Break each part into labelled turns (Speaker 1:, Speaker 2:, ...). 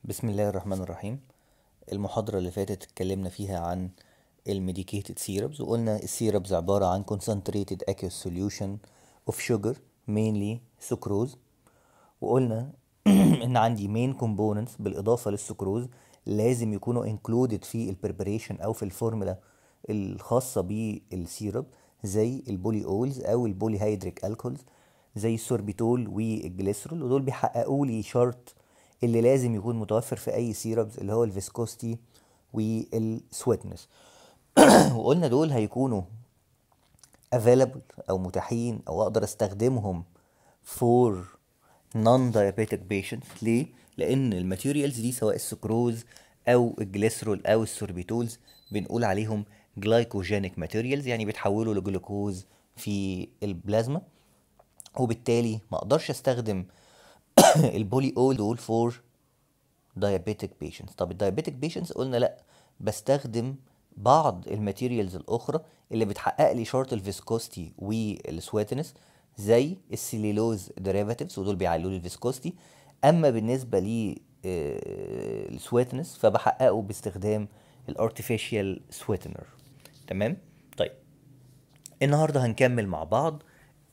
Speaker 1: بسم الله الرحمن الرحيم المحاضرة اللي فاتت اتكلمنا فيها عن الميديكيتد سيربز وقلنا السيربز عبارة عن concentrated aqueous solution of sugar mainly sucrose وقلنا ان عندي main components بالاضافة للسكروز لازم يكونوا included في البريبريشن او في الفورمولا الخاصة بالسيرب زي البولي اولز او البولي هيدريك الكولز زي السوربيتول والجليسرول ودول بيحققوا لي شرط اللي لازم يكون متوفر في اي سيربز اللي هو الفيسكوستي والسويتنس وقلنا دول هيكونوا available او متاحين او اقدر استخدمهم for non diabetic patients ليه لان الماتيريالز دي سواء السكروز او الجليسرول او السوربيتولز بنقول عليهم جلايكوجينيك ماتيريالز يعني بيتحولوا لجلوكوز في البلازما وبالتالي ما اقدرش استخدم البولي اول دول فور diabetic patients طب الدايابيتك patients قلنا لا بستخدم بعض الماتيريالز الاخرى اللي بتحقق لي شرط الفيسكوستي والسويتنس زي السيليلوز ديريفاتيفز ودول بيعلوا لي الفيسكوستي اما بالنسبه لي السويتنس فبحققه باستخدام الارتفيشال سويتنر تمام طيب النهارده هنكمل مع بعض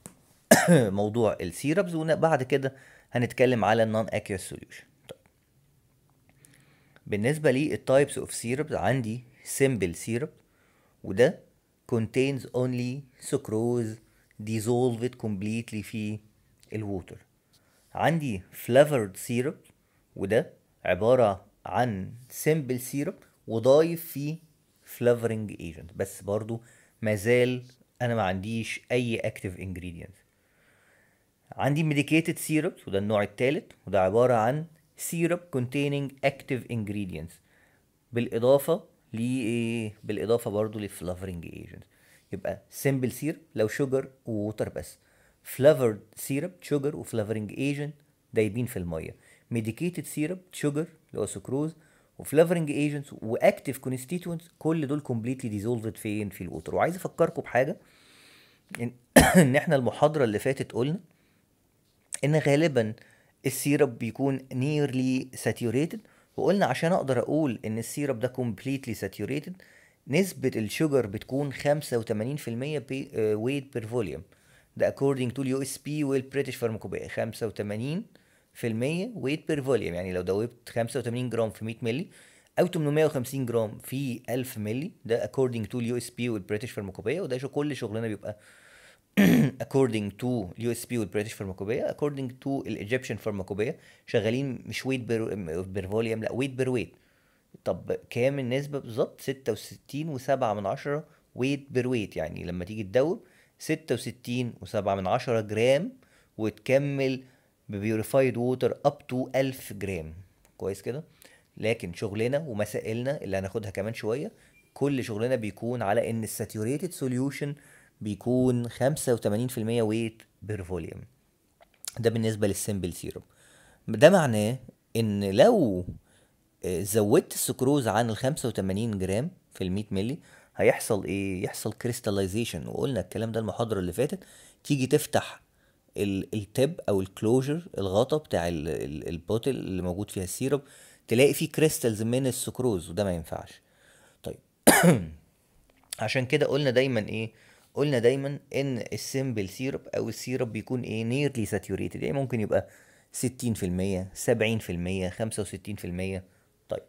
Speaker 1: موضوع السيربز وبعد كده هنتكلم على النون اكيوس سوليوشن طيب. بالنسبة للتايبس اوف سيربز عندي simple syrup وده contains only sucrose dissolved completely في الووتر عندي flavored syrup وده عبارة عن simple syrup وضايف فيه flavoring agent بس برضو مازال انا ما عنديش اي active ingredients عندي medicated syrups وده النوع الثالث وده عبارة عن syrup containing active ingredients بالإضافة ل بالإضافة برضو لفلافرنج agents يبقى simple syrup لو sugar ووتر بس flavored syrup sugar وفلافرنج agent دايبين في المية medicated syrup sugar اللي هو سكروز وفلافرنج agents واكتيف constituents كل دول completely dissolved فين في الووتر وعايز افكركم بحاجة ان, إن احنا المحاضرة اللي فاتت قلنا ان غالبا السيرب بيكون nearly saturated وقلنا عشان اقدر اقول ان السيرب ده completely saturated نسبة الشجر بتكون 85% weight per volume ده according to اليو اس بي والبريتش فارماكوبيا 85% weight per volume يعني لو دوبت 85 جرام في 100 مللي او 850 جرام في 1000 مللي ده according to اليو اس بي والبريتش فارماكوبيا وده شو كل شغلنا بيبقى according to اليو اس بي والبريتش فارماكوبيا according to الايجيبشن فارماكوبيا شغالين مش ويت بير بير فوليوم لا ويت بير ويت طب كام النسبة بالظبط 66 وسبعة من عشرة ويت بير ويت يعني لما تيجي تدوب 66 وسبعة من عشرة جرام وتكمل ببيوريفايد ووتر اب تو 1000 جرام كويس كده لكن شغلنا ومسائلنا اللي هناخدها كمان شوية كل شغلنا بيكون على ان الساتوريتد سوليوشن بيكون 85% ويت بير فوليوم ده بالنسبه للسمبل سيرب ده معناه ان لو زودت السكروز عن ال 85 جرام في ال 100 مللي هيحصل ايه يحصل كريستاليزيشن وقلنا الكلام ده المحاضره اللي فاتت تيجي تفتح التب او الكلوجر الغطا بتاع البوتل اللي موجود فيها السيرب تلاقي فيه كريستالز من السكروز وده ما ينفعش طيب عشان كده قلنا دايما ايه قلنا دايما ان السيمبل سيرب او السيرب بيكون ايه نيرلي ساتوريتد يعني ممكن يبقى 60% 70% 65% طيب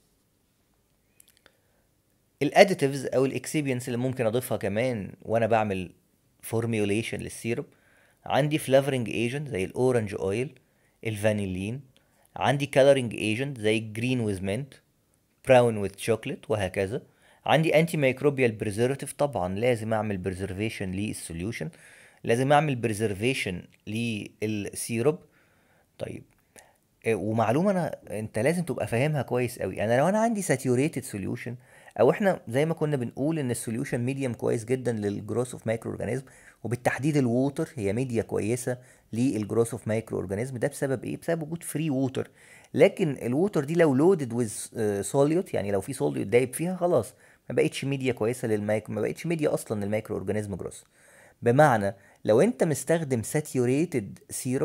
Speaker 1: الاديتيفز او الاكسيبينس اللي ممكن اضيفها كمان وانا بعمل فورميوليشن للسيرب عندي فلافرنج ايجنت زي الاورنج اويل الفانيلين عندي كالرنج ايجنت زي الجرين ويز منت براون ويز شوكليت وهكذا عندي انتي ميكروبيال بريزرفاتيف طبعا لازم اعمل بريزرفيشن للسوليوشن لازم اعمل بريزرفيشن للسيرب طيب ومعلومه انا انت لازم تبقى فاهمها كويس قوي انا لو انا عندي ساتيوريتد سوليوشن او احنا زي ما كنا بنقول ان السوليوشن ميديم كويس جدا للجروث اوف مايكرو اورجانيزم وبالتحديد الووتر هي ميديا كويسه للجروث اوف مايكرو اورجانيزم ده بسبب ايه بسبب وجود فري ووتر لكن الووتر دي لو لودد ويز سوليوت يعني لو في سوليوت دايب فيها خلاص ما بقتش ميديا كويسه للمايكرو ما بقتش ميديا اصلا للمايكرو اورجانيزم جروث بمعنى لو انت مستخدم ساتيوريتد سيرب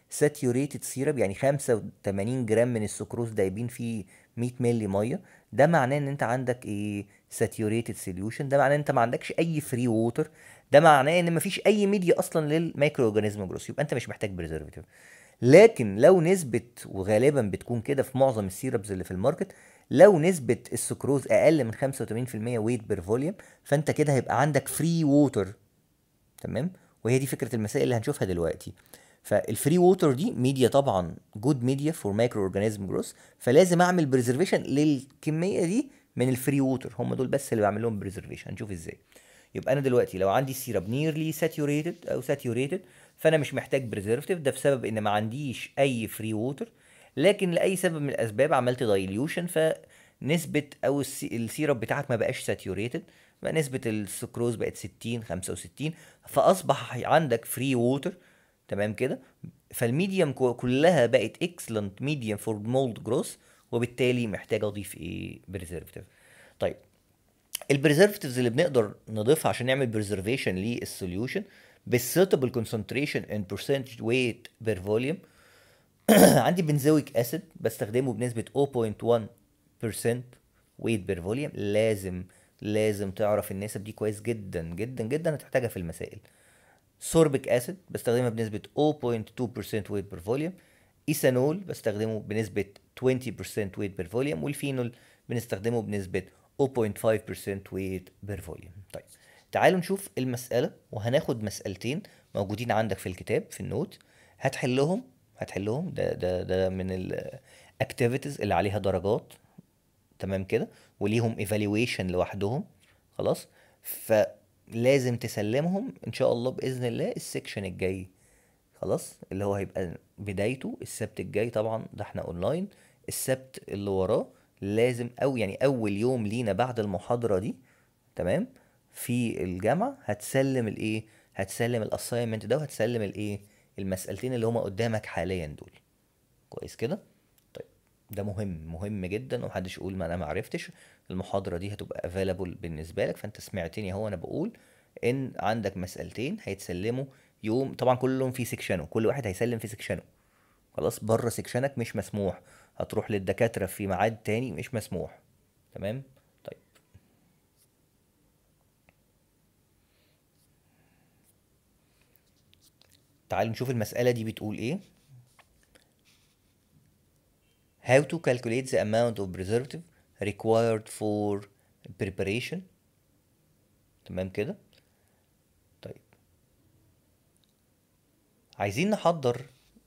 Speaker 1: ساتيوريتد سيرب يعني 85 جرام من السكروز دايبين فيه 100 مللي ميه ده معناه ان انت عندك ايه ساتيوريتد سوليوشن ده معناه ان انت ما عندكش اي فري ووتر ده معناه ان مفيش اي ميديا اصلا للمايكرو اورجانيزم جروس يبقى انت مش محتاج بريزرفاتيف لكن لو نسبة وغالبا بتكون كده في معظم السيربز اللي في الماركت لو نسبة السكروز أقل من 85% ويت بير فوليوم فأنت كده هيبقى عندك فري ووتر تمام وهي دي فكرة المسائل اللي هنشوفها دلوقتي فالفري ووتر دي ميديا طبعا جود ميديا فور مايكرو اورجانيزم جروس فلازم اعمل بريزرفيشن للكميه دي من الفري ووتر هم دول بس اللي بعمل لهم بريزرفيشن هنشوف ازاي يبقى انا دلوقتي لو عندي سيرب نيرلي ساتيوريتد او ساتيوريتد فانا مش محتاج بريزرفتيف ده بسبب ان ما عنديش اي فري ووتر لكن لاي سبب من الاسباب عملت دايليوشن فنسبه او السيرب بتاعك ما بقاش ساتيوريتد بقى نسبه السكروز بقت 60 65 فاصبح عندك فري ووتر تمام كده فالميديم كلها بقت اكسلنت ميديم فور مولد جروث وبالتالي محتاج اضيف ايه بريزرفتيف طيب البريزرفتيفز اللي بنقدر نضيفها عشان نعمل بريزرفيشن للسوليوشن بالسيتابل كونسنتريشن ان برسنتج ويت بير فوليوم عندي بنزويك اسيد بستخدمه بنسبه 0.1% ويت بير فوليوم لازم لازم تعرف النسب دي كويس جدا جدا جدا هتحتاجها في المسائل سوربيك اسيد بستخدمها بنسبه 0.2% ويت بير فوليوم ايثانول بستخدمه بنسبه 20% ويت بير فوليوم والفينول بنستخدمه بنسبه 0.5% ويت بير فوليوم طيب تعالوا نشوف المسألة وهناخد مسألتين موجودين عندك في الكتاب في النوت هتحلهم هتحلهم ده ده ده من الاكتيفيتيز اللي عليها درجات تمام كده وليهم ايفالويشن لوحدهم خلاص فلازم تسلمهم ان شاء الله باذن الله السكشن الجاي خلاص اللي هو هيبقى بدايته السبت الجاي طبعا ده احنا اونلاين السبت اللي وراه لازم او يعني اول يوم لينا بعد المحاضره دي تمام في الجامعه هتسلم الايه هتسلم الاساينمنت ده وهتسلم الايه المسألتين اللي هما قدامك حاليا دول كويس كده طيب ده مهم مهم جدا ومحدش يقول ما انا ما عرفتش المحاضره دي هتبقى افيلابل بالنسبه لك فانت سمعتني اهو انا بقول ان عندك مسألتين هيتسلموا يوم طبعا كلهم في سكشنه كل واحد هيسلم في سكشنه خلاص بره سكشنك مش مسموح هتروح للدكاتره في ميعاد تاني مش مسموح تمام طيب تعالوا نشوف المسألة دي بتقول ايه How to calculate the amount of preservative required for preparation تمام كده طيب عايزين نحضر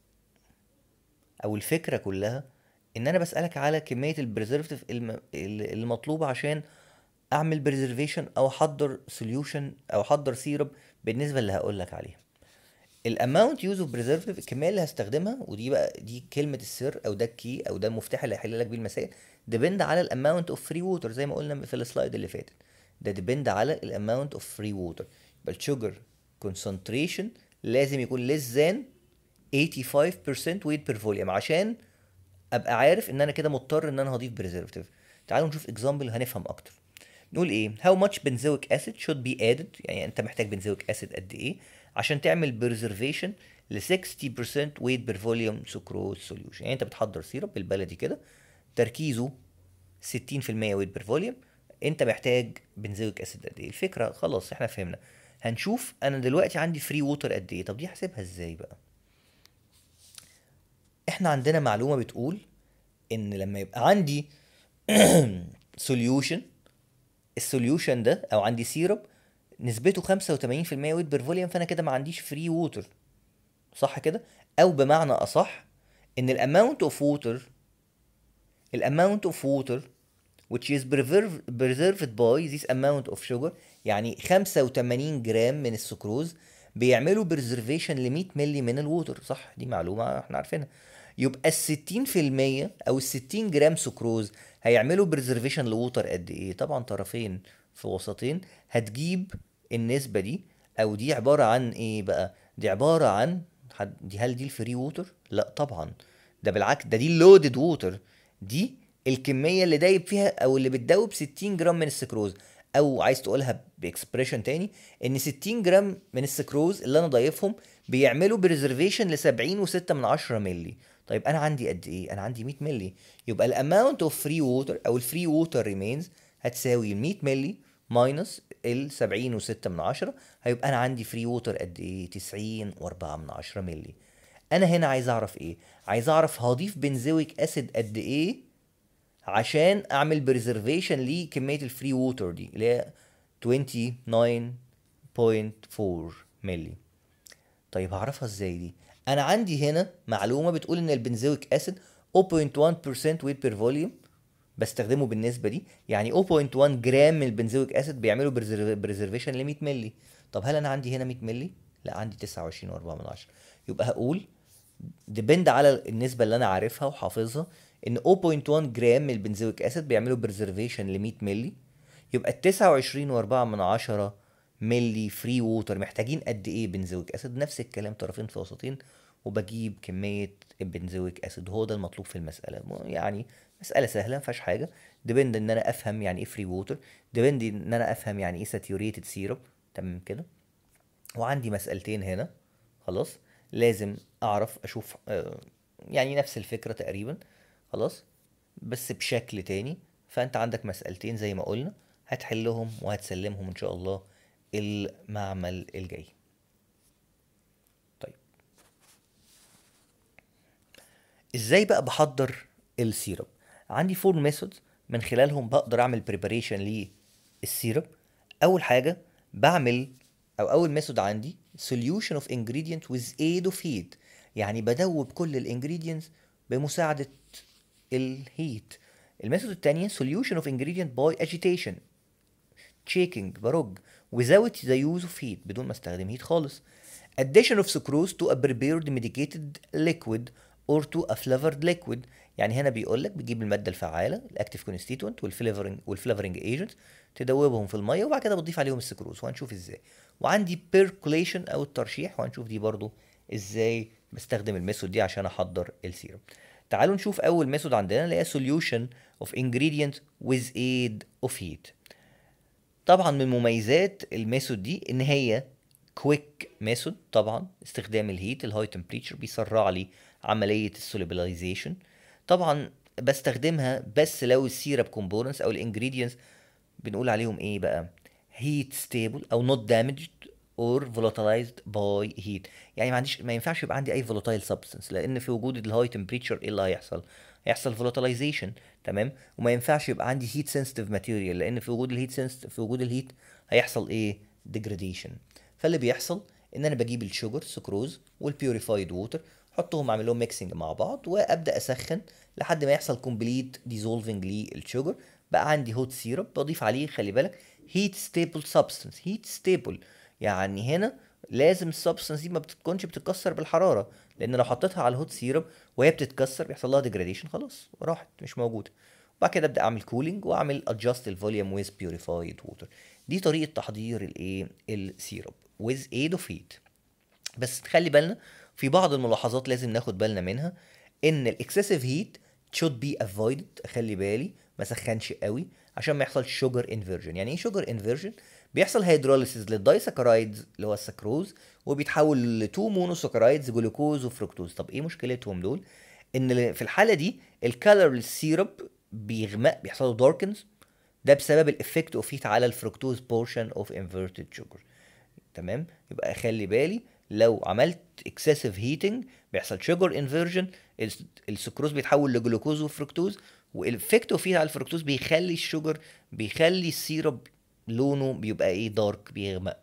Speaker 1: او الفكرة كلها ان انا بسألك على كمية البريزرفتيف المطلوبة عشان اعمل بريزرفيشن او احضر سوليوشن او احضر سيرب بالنسبة اللي هقولك عليها الاماونت يوز اوف بريزرفيتيف الكميه اللي هستخدمها ودي بقى دي كلمه السر او ده الكي او ده المفتاح اللي هيحل لك بيه المسائل ديبند على الاماونت اوف فري ووتر زي ما قلنا في السلايد اللي فاتت ده ديبند على الاماونت اوف فري ووتر يبقى الشوجر كونسنتريشن لازم يكون less than 85% ويت بير فوليوم عشان ابقى عارف ان انا كده مضطر ان انا هضيف بريزرفتيف تعالوا نشوف اكزامبل هنفهم اكتر نقول ايه how much benzoic acid should be added يعني انت محتاج بنزويك اسيد قد ايه عشان تعمل بريزرفيشن ل 60% ويت بير فوليوم سكروز سوليوشن يعني انت بتحضر سيرب بالبلدي كده تركيزه 60% ويت بير فوليوم انت محتاج بنزويك اسيد قد ايه الفكره خلاص احنا فهمنا هنشوف انا دلوقتي عندي فري ووتر قد ايه طب دي احسبها ازاي بقى احنا عندنا معلومه بتقول ان لما يبقى عندي سوليوشن السوليوشن ده او عندي سيرب نسبته 85% ويت بير فوليوم فانا كده ما عنديش فري ووتر صح كده او بمعنى اصح ان الاماونت اوف ووتر الاماونت اوف ووتر which is preserved by this amount of sugar يعني 85 جرام من السكروز بيعملوا بريزرفيشن ل 100 مللي من الووتر صح دي معلومه احنا عارفينها يبقى ال 60% او ال 60 جرام سكروز هيعملوا بريزرفيشن لووتر قد ايه طبعا طرفين في وسطين هتجيب النسبه دي او دي عباره عن ايه بقى دي عباره عن دي هل دي الفري ووتر لا طبعا ده بالعكس ده دي اللودد ووتر دي الكميه اللي دايب فيها او اللي بتدوب 60 جرام من السكروز او عايز تقولها باكسبريشن تاني ان 60 جرام من السكروز اللي انا ضايفهم بيعملوا بريزرفيشن ل 70 و6 من 10 مللي طيب انا عندي قد ايه انا عندي 100 مللي يبقى الاماونت اوف فري ووتر او الفري ووتر ريمينز هتساوي ال 100 مللي ماينس ال 70 و6 من 10 هيبقى انا عندي فري ووتر قد ايه 90 و4 من 10 مللي انا هنا عايز اعرف ايه عايز اعرف هضيف بنزويك اسيد قد ايه عشان اعمل بريزرفيشن لكميه الفري ووتر دي اللي هي 29.4 مللي طيب هعرفها ازاي دي انا عندي هنا معلومه بتقول ان البنزويك اسيد 0.1% ويت بير فوليوم بستخدمه بالنسبه دي يعني 0.1 جرام من البنزويك اسيد بيعملوا بريزرفيشن ل 100 مللي طب هل انا عندي هنا 100 مللي لا عندي 29.4 من 10 يبقى هقول ديبند على النسبه اللي انا عارفها وحافظها ان 0.1 جرام من البنزويك اسيد بيعملوا بريزرفيشن ل 100 مللي يبقى ال 29.4 من 10 ملي فري ووتر محتاجين قد ايه بنزويك اسيد نفس الكلام طرفين في وسطين وبجيب كميه البنزويك اسيد هو ده المطلوب في المساله يعني مساله سهله ما فيهاش حاجه ديبند ان انا افهم يعني ايه فري ووتر ديبند ان انا افهم يعني ايه ساتيوريتد سيرب تمام كده وعندي مسالتين هنا خلاص لازم اعرف اشوف آه، يعني نفس الفكره تقريبا خلاص بس بشكل تاني فانت عندك مسألتين زي ما قلنا هتحلهم وهتسلمهم ان شاء الله المعمل الجاي طيب ازاي بقى بحضر السيرب عندي فور ميثودز من خلالهم بقدر اعمل بريباريشن للسيرب اول حاجه بعمل او اول ميثود عندي solution of ingredient with aid of heat يعني بدوب كل الانجريدينتس بمساعده الهيت الميثود الثانيه solution of ingredient by agitation shaking برج without the use of heat بدون ما استخدم هيت خالص addition of sucrose to a prepared medicated liquid or to a flavored liquid يعني هنا بيقول لك بتجيب الماده الفعاله الاكتيف كونستيتوينت والفليفرنج والفليفرنج ايجنت تدوبهم في الميه وبعد كده بتضيف عليهم السكروز وهنشوف ازاي وعندي بيركوليشن او الترشيح وهنشوف دي برضو ازاي بستخدم الميثود دي عشان احضر السيرم تعالوا نشوف اول ميثود عندنا اللي هي solution of ingredient with aid of heat طبعا من مميزات الميثود دي ان هي كويك ميثود طبعا استخدام الهيت الهاي تمبريتشر بيسرع لي عمليه السوليبلايزيشن طبعا بستخدمها بس لو السيرب كومبوننتس او الانجريدينتس بنقول عليهم ايه بقى هيت ستيبل او نوت دامجد اور فولاتلايزد باي هيت يعني ما عنديش ما ينفعش يبقى عندي اي فولاتايل سبستنس لان في وجود الهاي تمبريتشر ايه اللي هيحصل هيحصل فولاتلايزيشن تمام وما ينفعش يبقى عندي هيت سنسيتيف ماتيريال لان في وجود الهيت في وجود الهيت هيحصل ايه ديجراديشن فاللي بيحصل ان انا بجيب الشوجر سكروز والبيوريفايد ووتر احطهم اعمل لهم ميكسنج مع بعض وابدا اسخن لحد ما يحصل كومبليت ديزولفنج للشوجر بقى عندي هوت سيرب بضيف عليه خلي بالك هيت ستيبل سبستنس هيت ستيبل يعني هنا لازم السبستنس دي ما بتكونش بتتكسر بالحراره لان لو حطيتها على الهوت سيرب وهي بتتكسر بيحصل لها ديجراديشن خلاص راحت مش موجوده وبعد كده ابدا اعمل كولينج واعمل ادجست الفوليوم ويز بيوريفايد ووتر دي طريقه تحضير الايه السيرب ويز ايد اوف هيت بس خلي بالنا في بعض الملاحظات لازم ناخد بالنا منها ان الاكسسيف هيت should be avoided اخلي بالي ما سخنش قوي عشان ما يحصلش شوجر انفيرجن يعني ايه شوجر انفيرجن بيحصل هيدروليسيس للدايساكرايدز اللي هو السكروز وبيتحول لتو مونوساكرايدز جلوكوز وفركتوز طب ايه مشكلتهم دول ان في الحاله دي الكالورلس سيرب بيغمق بيحصل له داركنز ده بسبب الافكت اوف هيت على الفركتوز بورشن اوف انفيرتد شوجر تمام يبقى اخلي بالي لو عملت اكسسيف هيتنج بيحصل شوجر انفيرجن السكروز بيتحول لجلوكوز وفركتوز والافكت اوف هيت على الفركتوز بيخلي الشوجر بيخلي السيرب لونه بيبقى ايه دارك بيغمق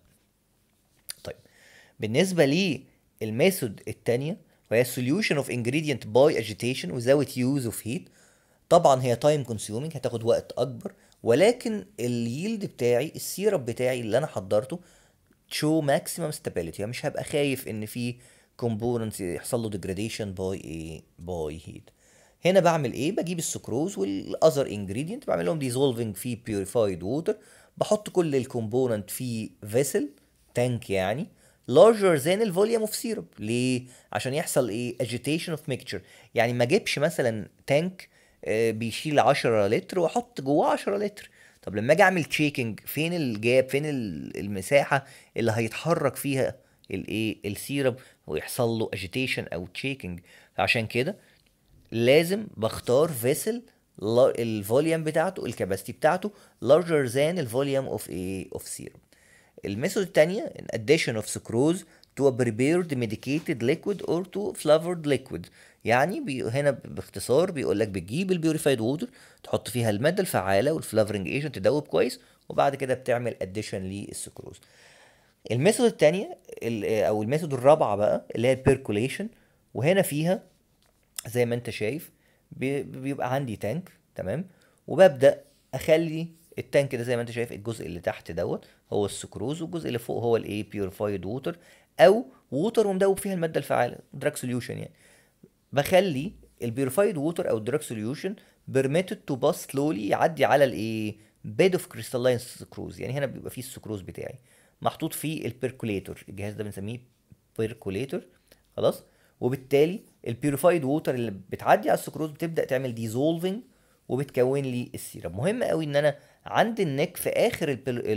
Speaker 1: طيب بالنسبه للميثود الثانيه وهي solution of ingredient by agitation without use of heat طبعا هي تايم كونسيومينج هتاخد وقت اكبر ولكن اليلد بتاعي السيرب بتاعي اللي انا حضرته شو ماكسيمم ستابيليتي مش هبقى خايف ان في كومبوننتس يحصل له ديجراديشن باي ايه باي هيت هنا بعمل ايه بجيب السكروز والاذر انجريدينت بعمل لهم ديزولفنج في بيوريفايد ووتر بحط كل الكومبوننت في فيسل تانك يعني larger than الفوليوم اوف سيرب ليه عشان يحصل ايه agitation of mixture يعني ما اجيبش مثلا تانك آه، بيشيل 10 لتر واحط جواه 10 لتر طب لما اجي اعمل تشيكنج فين الجاب فين المساحه اللي هيتحرك فيها الايه السيرب ويحصل له اجيتيشن او تشيكنج فعشان كده لازم بختار فيسل الفوليوم بتاعته الكباستي بتاعته larger than الفوليوم اوف ايه اوف سيرب الميثود الثانيه addition of sucrose to a prepared medicated liquid or to flavored liquid يعني بي هنا باختصار بيقول لك بتجيب البيوريفايد ووتر تحط فيها الماده الفعاله والفلافرنج ايجنت تدوب كويس وبعد كده بتعمل اديشن للسكروز الميثود الثانيه او الميثود الرابعه بقى اللي هي البيركوليشن وهنا فيها زي ما انت شايف بيبقى عندي تانك تمام وببدا اخلي التانك ده زي ما انت شايف الجزء اللي تحت دوت هو السكروز والجزء اللي فوق هو الايه بيوريفايد ووتر او ووتر ومدوب فيها الماده الفعاله دراج سوليوشن يعني بخلي البيوريفايد ووتر او الدراج سوليوشن بيرميتد تو باس سلولي يعدي على الايه بيد اوف كريستالين سكروز يعني هنا بيبقى فيه السكروز بتاعي محطوط فيه البيركوليتور الجهاز ده بنسميه بيركوليتور خلاص وبالتالي البيوريفايد ووتر اللي بتعدي على السكروز بتبدا تعمل ديزولفنج وبتكون لي السيرم مهم قوي ان انا عند النك في اخر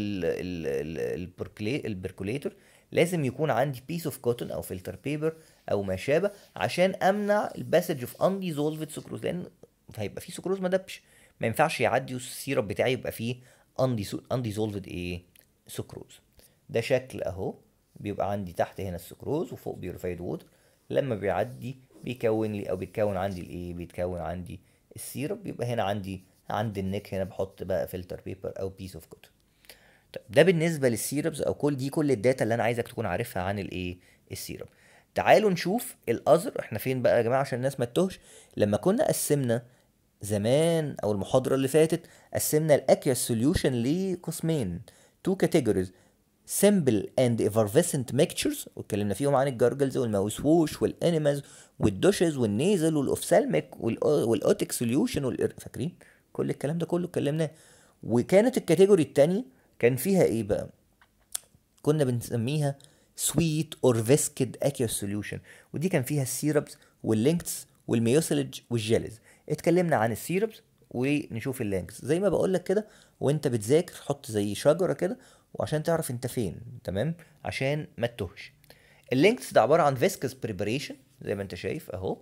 Speaker 1: البركوليتور لازم يكون عندي بيس اوف كوتون او فلتر بيبر او ما شابه عشان امنع الباسج اوف انديزولفد سكروز لان هيبقى فيه سكروز ما دبش ما ينفعش يعدي والسيرب بتاعي يبقى فيه انديزولفد ايه سكروز ده شكل اهو بيبقى عندي تحت هنا السكروز وفوق بيوريفايد ووتر لما بيعدي بيكون لي او بيتكون عندي الايه بيتكون عندي السيرب يبقى هنا عندي عند النك هنا بحط بقى فلتر بيبر او بيس اوف كوتون طيب ده بالنسبه للسيربز او كل دي كل الداتا اللي انا عايزك تكون عارفها عن الايه السيرب تعالوا نشوف الاذر احنا فين بقى يا جماعه عشان الناس ما تتوهش لما كنا قسمنا زمان او المحاضره اللي فاتت قسمنا الاكيا سوليوشن لقسمين تو كاتيجوريز سمبل اند effervescent ميكتشرز واتكلمنا فيهم عن الجارجلز والماوس ووش والانيماز والدوشز والنيزل والاوفسالميك والاوتيك سوليوشن فاكرين كل الكلام ده كله اتكلمناه وكانت الكاتيجوري الثانيه كان فيها ايه بقى كنا بنسميها سويت اور فيسكد اكيا سوليوشن ودي كان فيها السيربس واللينكس والميوسلج والجيلز اتكلمنا عن السيربس ونشوف اللينكس زي ما بقول لك كده وانت بتذاكر حط زي شجره كده وعشان تعرف انت فين تمام عشان ما تتوهش اللينكس ده عباره عن فيسكس بريباريشن زي ما انت شايف اهو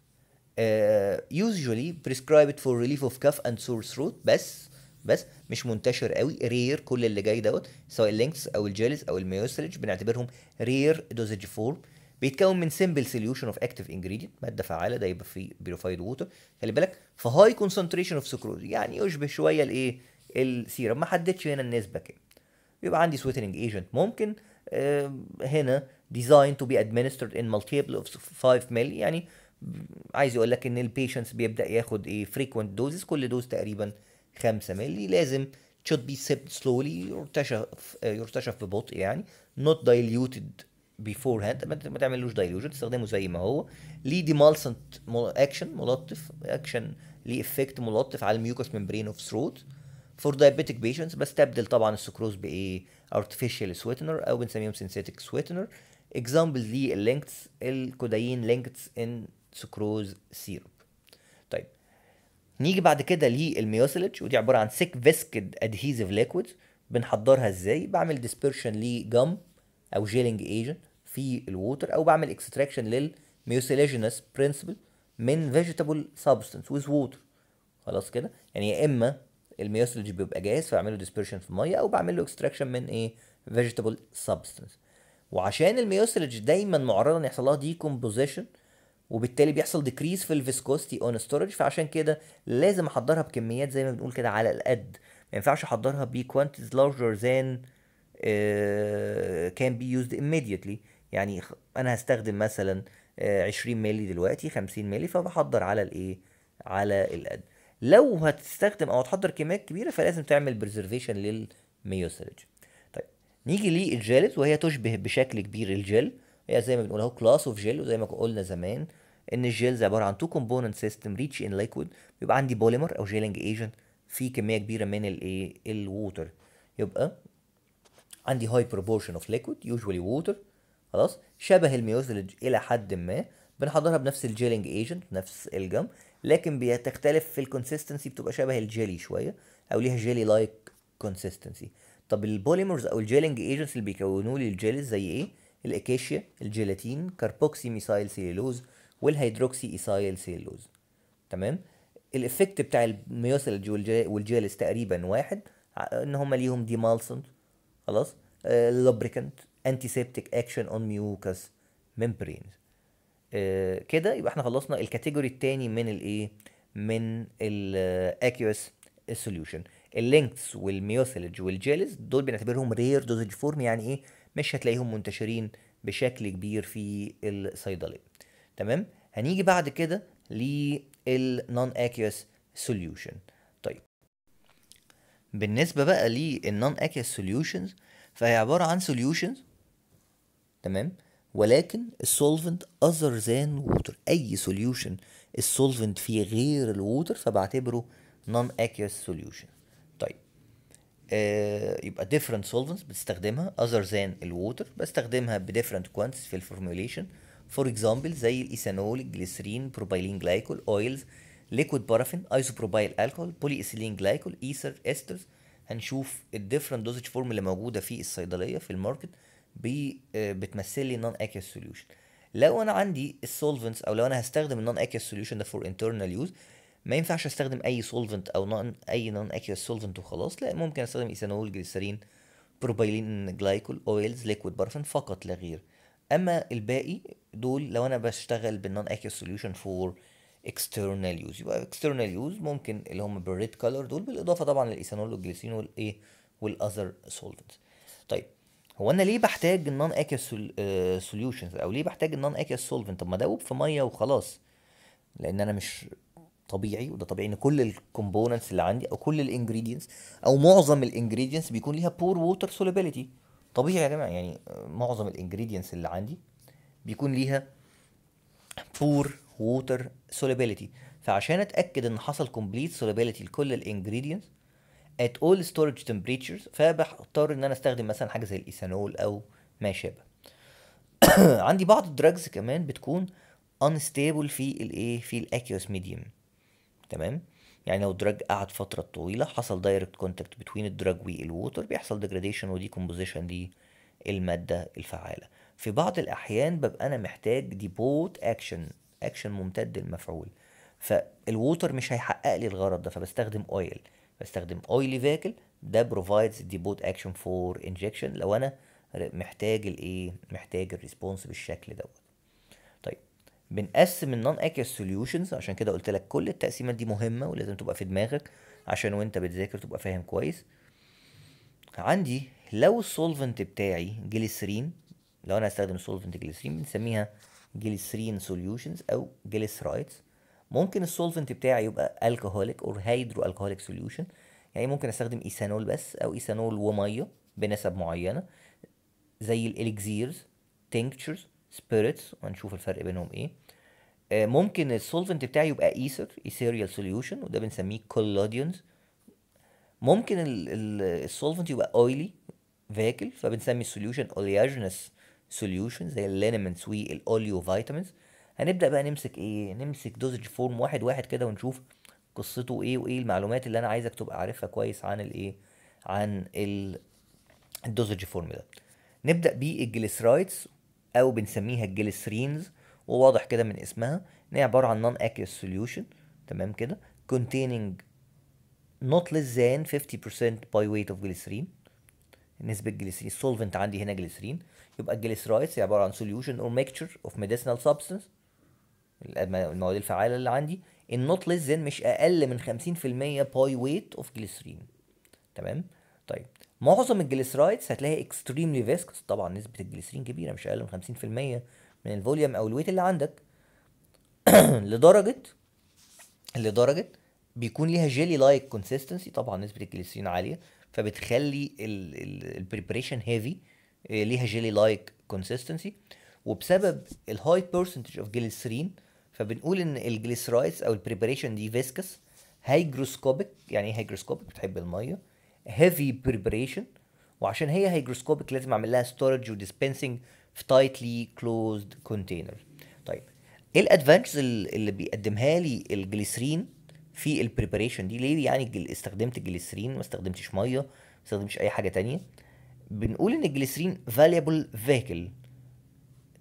Speaker 1: uh, usually prescribed for relief of cough and sore throat بس بس مش منتشر قوي رير كل اللي جاي دوت سواء اللينكس او الجيلز او الميوسلج بنعتبرهم رير دوزج فورم بيتكون من سمبل سوليوشن اوف اكتيف انجريدينت ماده فعاله ده يبقى فيه بيروفايد ووتر خلي بالك فهاي كونسنتريشن اوف سكروز يعني يشبه شويه الايه السيرم ما حددش هنا النسبه كام يبقى عندي سويتنج ايجنت ممكن آه هنا ديزاين تو بي ادمنسترد ان مالتيبل اوف 5 ملي يعني عايز يقول لك ان البيشنتس بيبدا ياخد ايه فريكوينت دوزز كل دوز تقريبا 5 مللي لازم should be sipped slowly يرتشف يرتشف ببطء يعني not diluted beforehand ما تعملوش dilution تستخدمه زي ما هو ليه demulcent اكشن ملطف اكشن ليه افكت ملطف على الميوكس ممبرين اوف ثروت فور diabetic patients بستبدل طبعا السكروز بايه artificial sweetener او بنسميهم synthetic sweetener examples ليه اللينكس الكودايين لينكس ان سكروز سيروب طيب نيجي بعد كده للميوسيلج ودي عباره عن سيك فيسكد ادهيزيف ليكويد بنحضرها ازاي بعمل ديسبرشن لجم او جيلينج ايجنت في الووتر او بعمل اكستراكشن للميوسيليجينس برنسبل من فيجيتابل سبستنس ويز ووتر خلاص كده يعني يا اما الميوسيلج بيبقى جاهز فاعمله ديسبرشن في الميه او بعمل له اكستراكشن من ايه فيجيتابل سبستنس وعشان الميوسيلج دايما معرضه ان يحصل لها ديكومبوزيشن وبالتالي بيحصل ديكريز في الفيسكوستي اون ستورج فعشان كده لازم احضرها بكميات زي ما بنقول كده على القد ما ينفعش احضرها بكوانتيز larger than uh, can be used immediately يعني انا هستخدم مثلا uh, 20 مللي دلوقتي 50 مللي فبحضر على الايه على القد لو هتستخدم او هتحضر كميات كبيره فلازم تعمل بريزرفيشن للميوسيلج طيب نيجي للجيلز وهي تشبه بشكل كبير الجل هي زي ما بنقول اهو كلاس اوف جيل وزي ما قلنا زمان ان الجيلز عباره عن تو كومبوننت سيستم ريتش ان ليكويد بيبقى عندي بوليمر او جيلنج ايجنت في كميه كبيره من الايه الووتر يبقى عندي هاي بروبورشن اوف ليكويد يوجوالي ووتر خلاص شبه الميوزلج الى حد ما بنحضرها بنفس الجيلنج ايجنت نفس الجم لكن بتختلف في الكونسيستنسي بتبقى شبه الجيلي شويه او ليها جيلي لايك كونسيستنسي طب البوليمرز او الجيلنج ايجنتس اللي بيكونوا لي الجيلز زي ايه الاكاشيا الجيلاتين كاربوكسي ميثايل سيلولوز والهيدروكسي ايثايل سيلولوز تمام الافكت بتاع الميوسيلج والجيلس تقريبا واحد ان هم ليهم ديمالسنت خلاص لوبريكانت انتي سيبتيك اكشن اون ميوكس ممبرينز كده يبقى احنا خلصنا الكاتيجوري الثاني من الايه من الاكيوس سوليوشن اللينكس والميوثيلج والجيلز دول بنعتبرهم رير دوزج فورم يعني ايه مش هتلاقيهم منتشرين بشكل كبير في الصيدليه تمام هنيجي بعد كده للنون اكيوس سوليوشن طيب بالنسبه بقى للنون اكيوس سوليوشنز فهي عباره عن سوليوشنز تمام ولكن السولفنت اذر ذان ووتر اي سوليوشن السولفنت فيه غير الووتر فبعتبره نون aqueous solution طيب آه يبقى different solvents بتستخدمها other than الووتر بستخدمها ب different quantities في الفورميوليشن فور اكزامبل زي الايثانول الجليسرين بروبايلين جلايكول اويلز ليكويد بارافين ايزوبروبايل الكحول بولي ايثيلين جلايكول ايثر استرز هنشوف الديفرنت دوزج فورم اللي موجوده في الصيدليه في الماركت بي بتمثل لي نون اكيوس سوليوشن لو انا عندي السولفنتس او لو انا هستخدم النون اكيوس سوليوشن ده فور انترنال يوز ما ينفعش استخدم اي سولفنت او نون اي نون اكيوس سولفنت وخلاص لا ممكن استخدم ايثانول جليسرين بروبايلين جلايكول اويلز ليكويد بارفن فقط لا غير اما الباقي دول لو انا بشتغل بالنون اكيوس سوليوشن فور اكسترنال يوز يبقى اكسترنال يوز ممكن اللي هم بالريد كولر دول بالاضافه طبعا للايثانول والجليسرين والايه والاذر سولفنتس طيب هو انا ليه بحتاج النون اكيوس سوليوشنز او ليه بحتاج النون اكيوس سولفنت طب ما ادوب في ميه وخلاص لان انا مش طبيعي وده طبيعي ان كل الكومبوننتس اللي عندي او كل الانجريدينتس او معظم الانجريدينتس بيكون ليها بور ووتر سوليبيليتي طبيعي يا جماعه يعني معظم الانجريدينتس اللي عندي بيكون ليها بور ووتر سوليبيليتي فعشان اتاكد ان حصل كومبليت سوليبيليتي لكل الانجريدينتس at all storage temperatures فبضطر ان انا استخدم مثلا حاجه زي الايثانول او ما شابه عندي بعض الدراجز كمان بتكون unstable في الايه في الاكيوس ميديوم تمام يعني لو الدراج قعد فترة طويلة حصل دايركت كونتاكت بين الدراج والووتر بيحصل ديجراديشن وديكومبوزيشن للمادة الفعالة في بعض الأحيان ببقى أنا محتاج ديبوت أكشن أكشن ممتد المفعول فالووتر مش هيحقق لي الغرض ده فبستخدم أويل بستخدم اويلي فيكل ده بروفايدز ديبوت اكشن فور انجكشن لو انا محتاج الايه محتاج الريسبونس بالشكل دوت طيب بنقسم النون اكيوس سوليوشنز عشان كده قلت لك كل التقسيمات دي مهمه ولازم تبقى في دماغك عشان وانت بتذاكر تبقى فاهم كويس عندي لو السولفنت بتاعي جليسرين لو انا هستخدم سولفنت جليسرين بنسميها جليسرين سوليوشنز او جليسرايتس ممكن السولفنت بتاعي يبقى الكهوليك اور هيدرو الكهوليك سوليوشن يعني ممكن استخدم ايثانول بس او ايثانول وميه بنسب معينه زي الاليكزيرز تينكتشرز سبيريتس وهنشوف الفرق بينهم ايه آه ممكن السولفنت بتاعي يبقى ايثر ايثيريال سوليوشن وده بنسميه كولوديونز ممكن السولفنت يبقى اويلي فيكل فبنسمي السوليوشن اولياجينس سوليوشن زي اللينمنتس والاوليو فيتامينز هنبدا بقى نمسك ايه نمسك دوزج فورم واحد واحد كده ونشوف قصته ايه وايه المعلومات اللي انا عايزك تبقى عارفها كويس عن الايه عن الدوزج فورم ده نبدا بالجليسرايدز او بنسميها الجليسرينز وواضح كده من اسمها ان هي عباره عن نون aqueous سوليوشن تمام كده containing not less than 50% by weight of glycerin نسبة جليسرين السولفنت عندي هنا جليسرين يبقى الجليسرايدز هي عبارة عن solution or mixture of medicinal substance المواد الفعالة اللي عندي in not less than مش أقل من 50% by weight of glycerin تمام طيب معظم الجليسرايدز هتلاقي extremely viscous طبعا نسبة الجليسرين كبيرة مش أقل من 50% من الفوليوم أو الويت اللي عندك لدرجة لدرجة بيكون ليها جيلي لايك كونسيستنسي طبعا نسبة الجليسرين عالية فبتخلي البريبريشن هيفي ليها جيلي لايك كونسيستنسي وبسبب الهاي برسنتج اوف جليسرين فبنقول ان الجليسرايدز او البريبريشن دي فيسكس هيجروسكوبيك يعني ايه هيجروسكوبيك بتحب الميه هيفي بريبريشن وعشان هي هيجروسكوبيك لازم اعمل لها ستورج وديسبنسنج في تايتلي كلوزد كونتينر طيب ايه الادفانتجز اللي بيقدمها لي الجليسرين في البريباريشن دي ليه يعني استخدمت الجليسرين ما استخدمتش ميه ما استخدمتش اي حاجه تانية بنقول ان الجليسرين valuable vehicle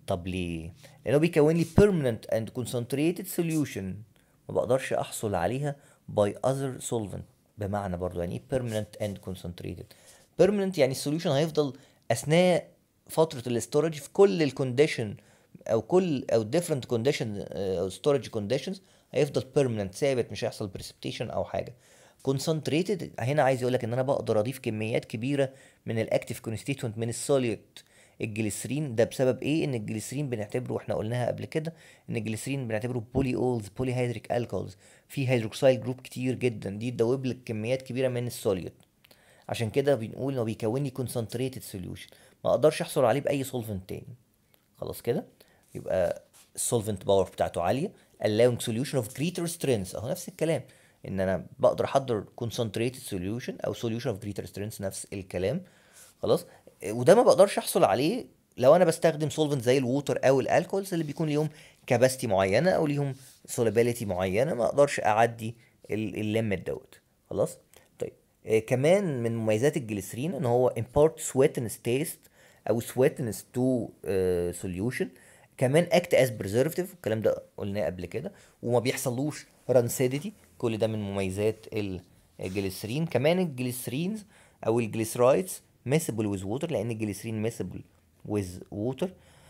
Speaker 1: طب ليه لانه بيكون لي permanent and concentrated solution ما بقدرش احصل عليها by other solvent بمعنى برضو يعني ايه permanent and concentrated permanent يعني السوليوشن هيفضل اثناء فتره الاستورج في كل الكونديشن او كل او different condition او storage conditions هيفضل permanent ثابت مش هيحصل precipitation او حاجه concentrated هنا عايز يقول لك ان انا بقدر اضيف كميات كبيره من الاكتيف كونستيتوينت من السوليد الجليسرين ده بسبب ايه ان الجليسرين بنعتبره واحنا قلناها قبل كده ان الجليسرين بنعتبره بولي اولز بولي هيدريك الكولز في هيدروكسيل جروب كتير جدا دي تدوب لك كميات كبيره من السوليد عشان كده بنقول انه بيكون لي كونسنتريتد سوليوشن ما اقدرش احصل عليه باي سولفنت تاني خلاص كده يبقى السولفنت باور بتاعته عاليه allowing solution of greater strength اهو نفس الكلام ان انا بقدر احضر concentrated solution او solution of greater strength نفس الكلام خلاص وده ما بقدرش احصل عليه لو انا بستخدم سولفنت زي الووتر او الالكولز اللي بيكون ليهم كاباسيتي معينه او ليهم سولابيليتي معينه ما اقدرش اعدي الليميت دوت خلاص طيب آه كمان من مميزات الجليسرين ان هو impart sweetness taste او sweetness to uh, solution كمان act as preservative الكلام ده قلناه قبل كده وما بيحصلوش رانسيديتي كل ده من مميزات الجليسرين كمان الجليسرينز او الجليسرايدز miscible with water لان الجليسرين miscible with water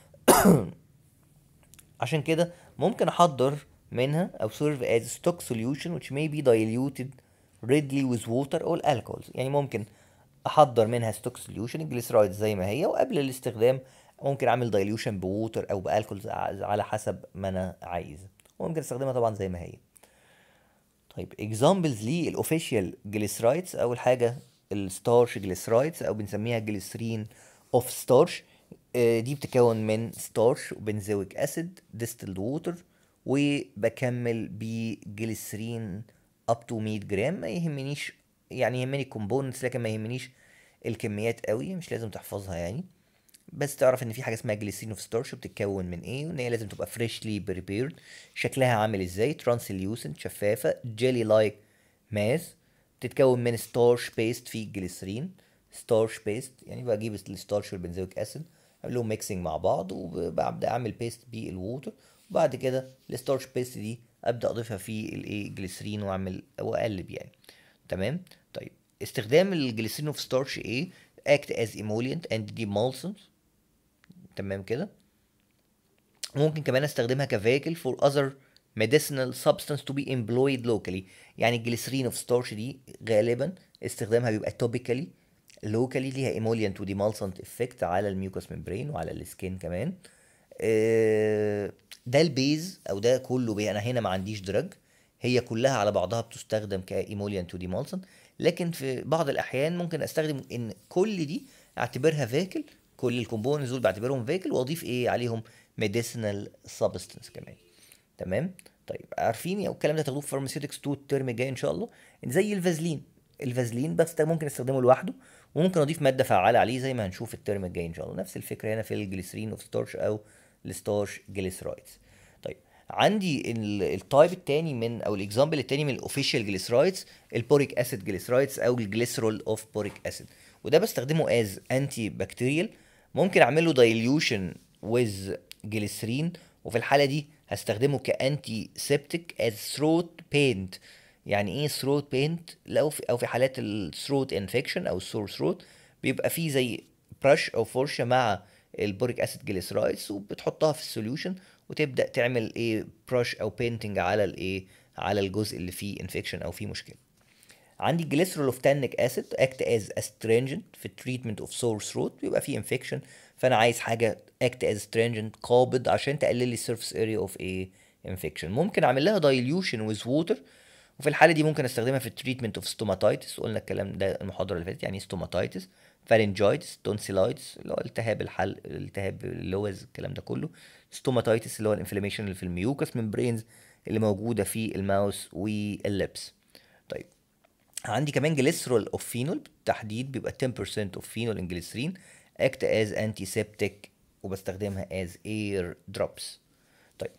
Speaker 1: عشان كده ممكن احضر منها او serve as stock solution which may be diluted readily with water or alcohols يعني ممكن احضر منها stock solution الجليسرايد زي ما هي وقبل الاستخدام ممكن اعمل dilution بووتر او بالكولز على حسب ما انا عايز وممكن استخدمها طبعا زي ما هي طيب examples للاوفيشال جليسرايدز اول حاجه الستارش جليسرايدز او بنسميها جليسرين اوف ستارش دي بتتكون من ستارش وبنزويك اسيد ديستلد ووتر وبكمل بجليسرين اب تو 100 جرام ما يهمنيش يعني يهمني كومبوننتس لكن ما يهمنيش الكميات قوي مش لازم تحفظها يعني بس تعرف ان في حاجه اسمها جليسرين اوف ستارش بتتكون من ايه وان هي لازم تبقى فريشلي بريبيرد شكلها عامل ازاي ترانسليوسنت شفافه جيلي لايك ماس بتتكون من ستارش بيست في جليسرين ستارش بيست يعني بجيب الستارش والبنزويك اسيد اعمل لهم ميكسنج مع بعض وببدا اعمل بيست بالووتر وبعد كده الستارش بيست دي ابدا اضيفها في الايه جليسرين واعمل واقلب يعني تمام طيب استخدام الجليسرين اوف ستارش ايه act as emollient and demulcent تمام كده ممكن كمان استخدمها كفيكل for other medicinal substance to be employed locally يعني الجليسرين اوف ستارش دي غالبا استخدامها بيبقى topically locally ليها emollient و demulcent effect على الميوكوس ممبرين وعلى السكين كمان ده البيز او ده كله بي انا هنا ما عنديش دراج هي كلها على بعضها بتستخدم كايموليانت وديمولسنت لكن في بعض الاحيان ممكن استخدم ان كل دي اعتبرها فيكل كل الكومبوننتس دول بعتبرهم فيكل واضيف ايه عليهم ميديسينال سبستنس كمان تمام طيب عارفين او الكلام ده تاخدوه في فارماسيوتكس 2 الترم الجاي ان شاء الله زي الفازلين الفازلين بس ممكن استخدمه لوحده وممكن اضيف ماده فعاله عليه زي ما هنشوف الترم الجاي ان شاء الله نفس الفكره هنا في الجليسرين اوف ستارش او الستارش جليسرايدز طيب عندي التايب الثاني من او الاكزامبل الثاني من الاوفيشال جليسرايدز البوريك اسيد جليسرايدز او الجليسرول اوف بوريك اسيد وده بستخدمه از انتي بكتيريال ممكن اعمل له دايليوشن ويز جليسرين وفي الحاله دي هستخدمه كانتي سيبتيك از ثروت بينت يعني ايه ثروت بينت لو في او في حالات الثروت انفكشن او السور ثروت بيبقى فيه زي برش او فرشه مع البوريك اسيد جليسرايدز وبتحطها في السوليوشن وتبدا تعمل ايه برش او بينتنج على الايه على الجزء اللي فيه انفكشن او فيه مشكله عندي جليسرولوفتانيك اسيد اكت از استرينجنت في التريتمنت اوف سور ثروت بيبقى فيه انفكشن فانا عايز حاجه اكت از استرينجنت قابض عشان تقلل لي السيرفيس اريا اوف ايه انفكشن ممكن اعمل لها دايليوشن ويز ووتر وفي الحاله دي ممكن استخدمها في التريتمنت اوف ستوماتايتس قلنا الكلام ده المحاضره اللي فاتت يعني ستوماتايتس فارنجايتس تونسيلايتس اللي هو التهاب الحلق التهاب اللوز الكلام ده كله ستوماتايتس اللي هو الانفلاميشن اللي في الميوكس ممبرينز اللي موجوده في الماوس واللبس طيب عندي كمان جليسرول اوف فينول بالتحديد بيبقى 10% اوف فينول ان جليسرين اكت از انتي سيبتيك وبستخدمها از اير دروبس طيب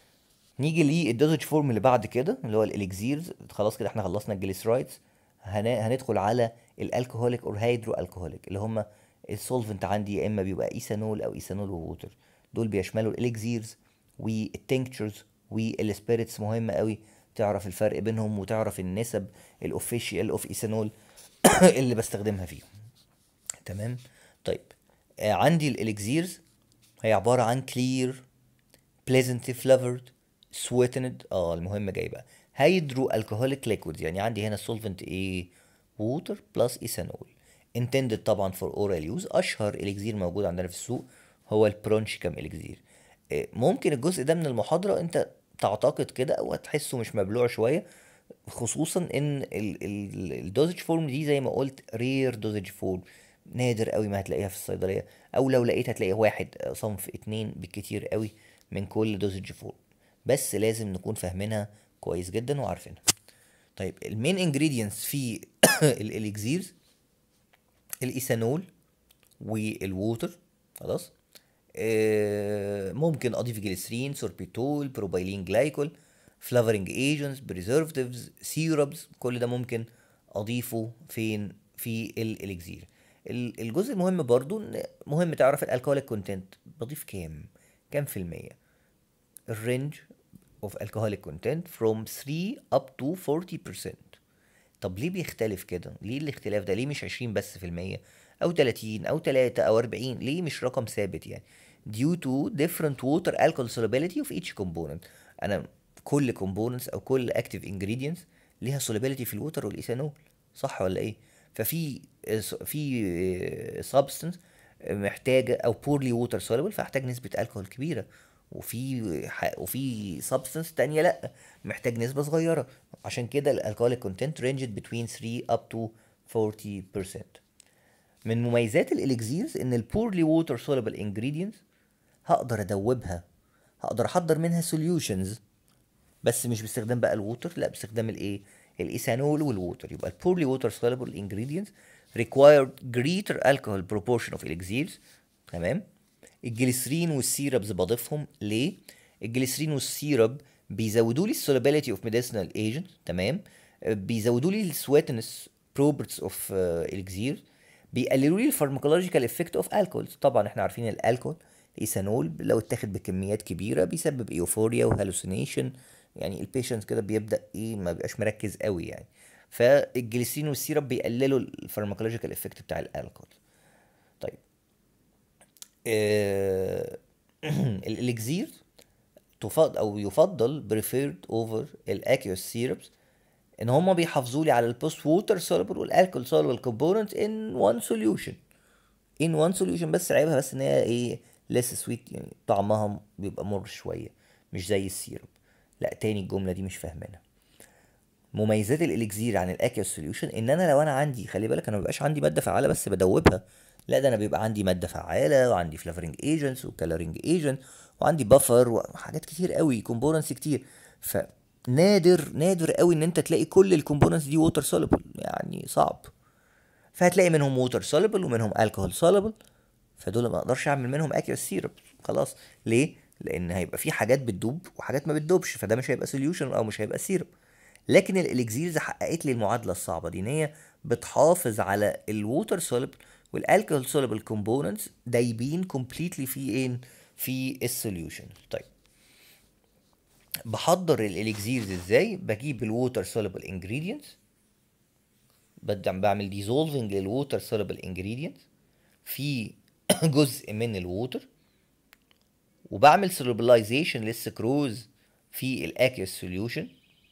Speaker 1: نيجي للدوزج فورم اللي بعد كده اللي هو الاليكزيرز خلاص كده احنا خلصنا الجليسرايدز هندخل على الالكوهوليك اور هيدرو الكوهوليك اللي هم السولفنت عندي يا اما بيبقى ايثانول او ايثانول ووتر دول بيشملوا الاليكزيرز والتنكتشرز والسبيريتس مهم قوي تعرف الفرق بينهم وتعرف النسب الاوفيشال اوف ايثانول اللي بستخدمها فيهم تمام طيب آه عندي الاليكزيرز هي عباره عن كلير pleasantly flavored sweetened اه المهم جاي بقى هيدرو الكهوليك ليكويد يعني عندي هنا السولفنت ايه ووتر بلس ايثانول intended طبعا فور اورال يوز اشهر اليكزير موجود عندنا في السوق هو البرونشيكام اليكزير آه، ممكن الجزء ده من المحاضره انت تعتقد كده او هتحسه مش مبلوع شويه خصوصا ان الدوزج فورم دي زي ما قلت رير دوزج فورم نادر قوي ما هتلاقيها في الصيدليه او لو لقيت هتلاقي واحد آه، صنف اتنين بالكتير قوي من كل دوزج فورم بس لازم نكون فاهمينها كويس جدا وعارفينها طيب المين انجريدينتس في الاليكزيرز الايثانول والووتر خلاص آه، ممكن اضيف جليسرين سوربيتول بروبايلين جلايكول فلافرنج ايجنتس بريزرفتيفز سيربز كل ده ممكن اضيفه فين في الاليكزير الجزء المهم برضو ان مهم تعرف الالكوليك كونتنت بضيف كام كام في المية الرينج of alcoholic content from 3 up to 40% طب ليه بيختلف كده ليه الاختلاف ده ليه مش 20 بس في المية او 30 او 3 او 40 ليه مش رقم ثابت يعني due to different water alcohol solubility of each component انا كل components او كل active ingredients ليها solubility في الووتر والايثانول صح ولا ايه ففي في substance محتاجه او poorly water soluble فاحتاج نسبه الكحول كبيره وفي وفي سبستنس تانية لا محتاج نسبة صغيرة عشان كده الالكوليك كونتنت رينجد بين 3 up to 40% من مميزات الاليكزيرز ان البورلي ووتر soluble ingredients هقدر ادوبها هقدر احضر منها سوليوشنز بس مش باستخدام بقى الووتر لا باستخدام الايه الايثانول والووتر يبقى البورلي ووتر soluble ingredients required greater alcohol proportion of elixirs تمام الجليسرين والسيربز بضيفهم ليه الجليسرين والسيرب بيزودوا لي السولابيليتي اوف ميديسينال ايجنت تمام بيزودوا لي السويتنس بروبرتس اوف الكزير بيقللوا لي الفارماكولوجيكال افكت اوف الكولز طبعا احنا عارفين الالكول الايثانول لو اتاخد بكميات كبيره بيسبب ايوفوريا وهالوسينيشن يعني البيشنت كده بيبدا ايه ما بيبقاش مركز قوي يعني فالجليسرين والسيرب بيقللوا الفارماكولوجيكال افكت بتاع الالكول طيب آه الالكزير تفضل او يفضل بريفيرد اوفر الاكيوس سيربس ان هما بيحافظوا لي على البوست ووتر سولبل والالكول سولبل كومبوننت ان وان سوليوشن ان وان سوليوشن بس عيبها بس ان هي ايه لسه سويت يعني طعمها بيبقى مر شويه مش زي السيرب لا تاني الجمله دي مش فاهمينها مميزات الالكزير عن الاكيوس سوليوشن ان انا لو انا عندي خلي بالك انا مبقاش عندي ماده فعاله بس بدوبها لا ده انا بيبقى عندي ماده فعاله وعندي فلافرنج ايجنتس وكالورينج ايجنت وعندي بفر وحاجات كتير قوي كومبوننتس كتير فنادر نادر قوي ان انت تلاقي كل الكومبوننتس دي ووتر سوليبل يعني صعب فهتلاقي منهم ووتر سوليبل ومنهم الكحول سوليبل فدول ما اقدرش اعمل منهم اكيوس سيرب خلاص ليه لان هيبقى في حاجات بتدوب وحاجات ما بتدوبش فده مش هيبقى سوليوشن او مش هيبقى سيرب لكن الالكزيرز حققت لي المعادله الصعبه دي ان هي بتحافظ على الووتر سوليبل والالكحول سوليبل كومبوننتس دايبين كومبليتلي في ايه في السوليوشن طيب بحضر الاليكزيرز ازاي بجيب الووتر سوليبل انجريدينتس بعمل ديزولفنج للووتر سوليبل انجريدينتس في جزء من الووتر وبعمل سوليبلايزيشن للسكروز في الاكيوس سوليوشن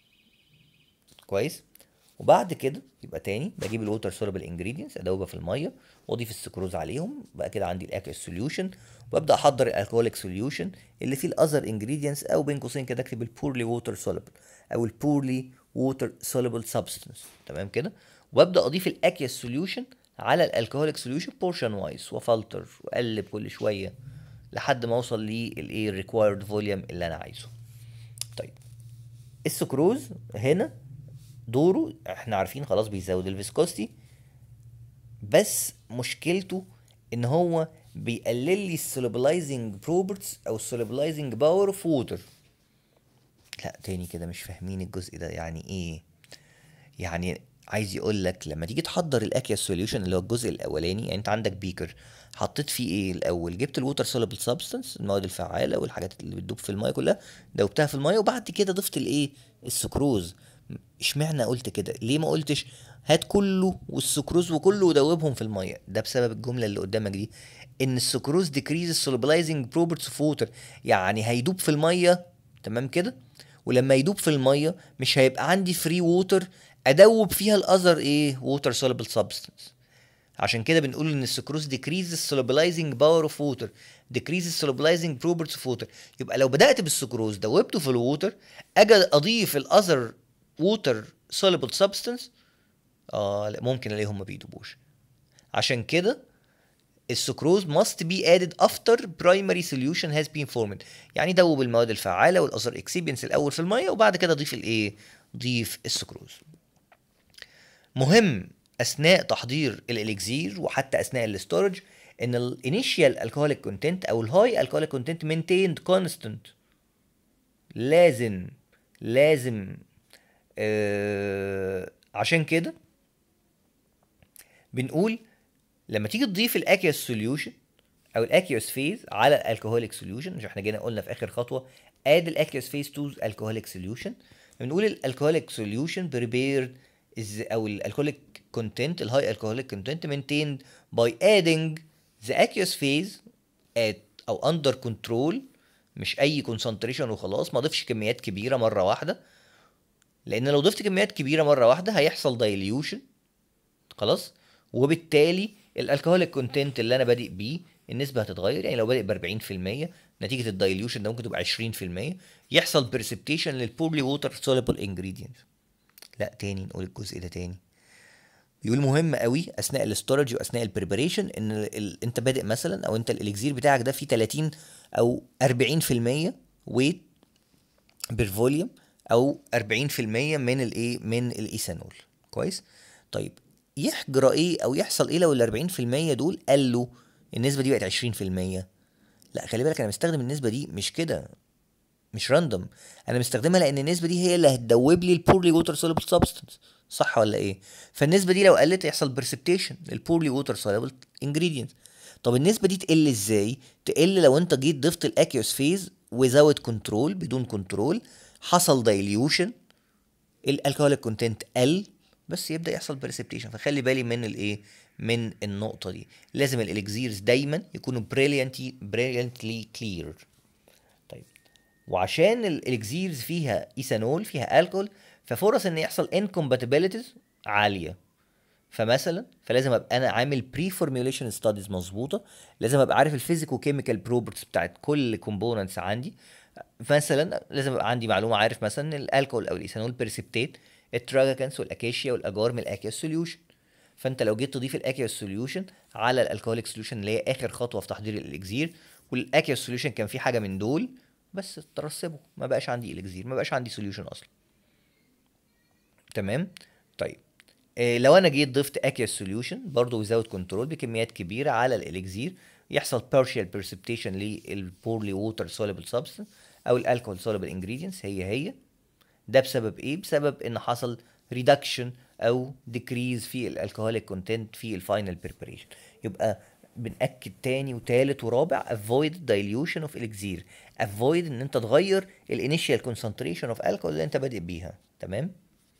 Speaker 1: كويس وبعد كده يبقى تاني بجيب الووتر سوليبل انجريدينتس ادوبها في الميه واضيف السكروز عليهم بقى كده عندي الاكل سوليوشن وابدا احضر الالكوليك سوليوشن اللي فيه الاذر انجريدينتس او بين قوسين كده اكتب البورلي ووتر سوليبل او البورلي ووتر سوليبل سبستنس تمام كده وابدا اضيف الاكياس سوليوشن على الالكوليك سوليوشن بورشن وايز وافلتر واقلب كل شويه لحد ما اوصل للايه ريكوايرد فوليوم اللي انا عايزه طيب السكروز هنا دوره احنا عارفين خلاص بيزود الفيسكوستي بس مشكلته ان هو بيقلل لي السوليبلايزنج بروبرتس او السوليبلايزنج باور اوف ووتر لا تاني كده مش فاهمين الجزء ده يعني ايه يعني عايز يقول لك لما تيجي تحضر الاكيا سوليوشن اللي هو الجزء الاولاني يعني انت عندك بيكر حطيت فيه ايه الاول جبت الووتر سوليبل سبستانس المواد الفعاله والحاجات اللي بتدوب في الميه كلها دوبتها في الميه وبعد كده ضفت الايه السكروز اشمعنى قلت كده ليه ما قلتش هات كله والسكروز وكله ودوبهم في الميه ده بسبب الجمله اللي قدامك دي ان السكروز ديكريز solubilizing properties of water يعني هيدوب في الميه تمام كده ولما يدوب في الميه مش هيبقى عندي فري ووتر ادوب فيها الاذر ايه ووتر soluble substance عشان كده بنقول ان السكروز decreases solubilizing power of water decreases solubilizing properties of water يبقى لو بدات بالسكروز دوبته في الووتر اجي اضيف الاذر ووتر soluble substance اه لا ممكن الاقيهم ما بيدوبوش عشان كده السكروز must be added after primary solution has been formed يعني دوب المواد الفعالة والأذر اكسيبينس الأول في المية وبعد كده ضيف الإيه؟ ضيف السكروز مهم أثناء تحضير الإليكزير وحتى أثناء الاستورج إن الانيشيال الكهوليك كونتنت أو الهاي الكهوليك كونتنت maintained constant لازم لازم آه عشان كده بنقول لما تيجي تضيف الاكيوس سوليوشن او الاكيوس فيز على الالكوهوليك سوليوشن مش احنا جينا قلنا في اخر خطوه اد الاكيوس فيز تو الكوهوليك سوليوشن بنقول الالكوهوليك سوليوشن بريبيرد او الالكوهوليك كونتنت الهاي الكوهوليك كونتنت maintained by adding the aqueous phase at او under control مش اي كونسنتريشن وخلاص ما اضيفش كميات كبيره مره واحده لان لو ضفت كميات كبيره مره واحده هيحصل دايليوشن خلاص وبالتالي الالكهوليك كونتنت اللي انا بادئ بيه النسبه هتتغير يعني لو بادئ ب 40% نتيجه الدايليوشن ده ممكن تبقى 20% يحصل بريسبتيشن للبورلي ووتر سوليبل انجريدينت لا تاني نقول الجزء ده تاني بيقول مهم قوي اثناء الاستورج واثناء البريباريشن ان ال... انت بادئ مثلا او انت الالكزير بتاعك ده فيه 30 او 40% ويت بالفوليوم او 40% من الايه من الايثانول كويس طيب يحجرى ايه او يحصل ايه لو ال 40% دول قالوا النسبه دي بقت 20% لا خلي بالك انا مستخدم النسبه دي مش كده مش راندوم انا مستخدمها لان النسبه دي هي اللي هتدوب لي البورلي ووتر سوليبل سبستنس صح ولا ايه فالنسبه دي لو قلت يحصل برسبتيشن للبورلي ووتر سوليبل انجريدينت طب النسبه دي تقل ازاي تقل لو انت جيت ضفت الاكيوس فيز وزود كنترول بدون كنترول حصل دايليوشن الالكهوليك كونتنت قل بس يبدا يحصل بريسبتيشن فخلي بالي من الايه من النقطه دي لازم الالكزيرز دايما يكونوا بريليانتي بريليانتلي كلير طيب وعشان الالكزيرز فيها ايثانول فيها الكحول ففرص ان يحصل انكومباتيبيليتيز عاليه فمثلا فلازم ابقى انا عامل بري فورميوليشن ستاديز مظبوطه لازم ابقى عارف الفيزيكو كيميكال بروبرتيز بتاعت كل كومبوننتس عندي مثلا لازم ابقى عندي معلومه عارف مثلا الالكول او الايثانول بريسبتيت التراجاكانس والاكاشيا والاجار من الاكيا سوليوشن فانت لو جيت تضيف الاكيا سوليوشن على الالكوليك سوليوشن اللي هي اخر خطوه في تحضير الالكزير والاكيا سوليوشن كان في حاجه من دول بس ترسبه ما بقاش عندي الكزير ما بقاش عندي سوليوشن اصلا تمام طيب إيه لو انا جيت ضفت اكيا سوليوشن برضه ويزاوت كنترول بكميات كبيره على الالكزير يحصل partial precipitation للبورلي ووتر soluble substance او الالكول soluble ingredients هي هي ده بسبب ايه بسبب ان حصل ريدكشن او ديكريز في الالكهوليك كونتنت في الفاينل بريباريشن يبقى بنأكد تاني وتالت ورابع avoid dilution of elixir avoid ان انت تغير الانيشال concentration of alcohol اللي انت بادئ بيها تمام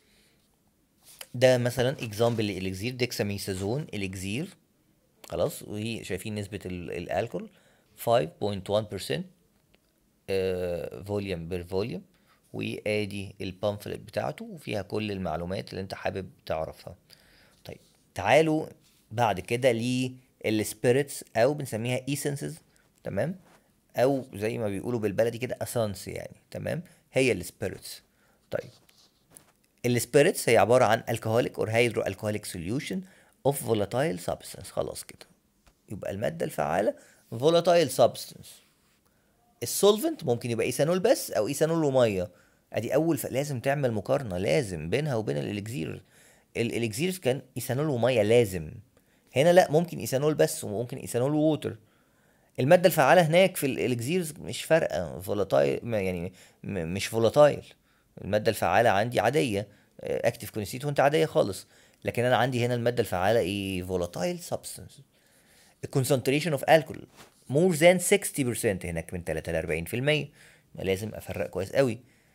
Speaker 1: ده مثلا اكزامبل لالكزير ديكساميثازون الكزير خلاص وهي شايفين نسبة الالكول 5.1% فوليوم بير فوليوم وادي البامفلت بتاعته وفيها كل المعلومات اللي انت حابب تعرفها طيب تعالوا بعد كده للسبيريتس او بنسميها ايسنسز تمام او زي ما بيقولوا بالبلدي كده اسانس يعني تمام هي السبيريتس طيب السبيريتس هي عباره عن الكهوليك اور هيدرو الكهوليك سوليوشن اوف فولاتايل سبستنس خلاص كده يبقى الماده الفعاله فولاتايل سبستنس السولفنت ممكن يبقى ايثانول بس او ايثانول وميه ادي اول ف... لازم تعمل مقارنه لازم بينها وبين الالكزير الالكزير كان ايثانول وميه لازم هنا لا ممكن ايثانول بس وممكن ايثانول ووتر الماده الفعاله هناك في الالكزيرز مش فارقه فولاتايل يعني مش فولاتايل الماده الفعاله عندي عاديه اكتيف كونستيتوينت عاديه خالص لكن انا عندي هنا الماده الفعاله ايه فولاتايل سبستنس الكونسنتريشن اوف الكول مور ذان 60% هناك من 3 ل 40% لازم افرق كويس قوي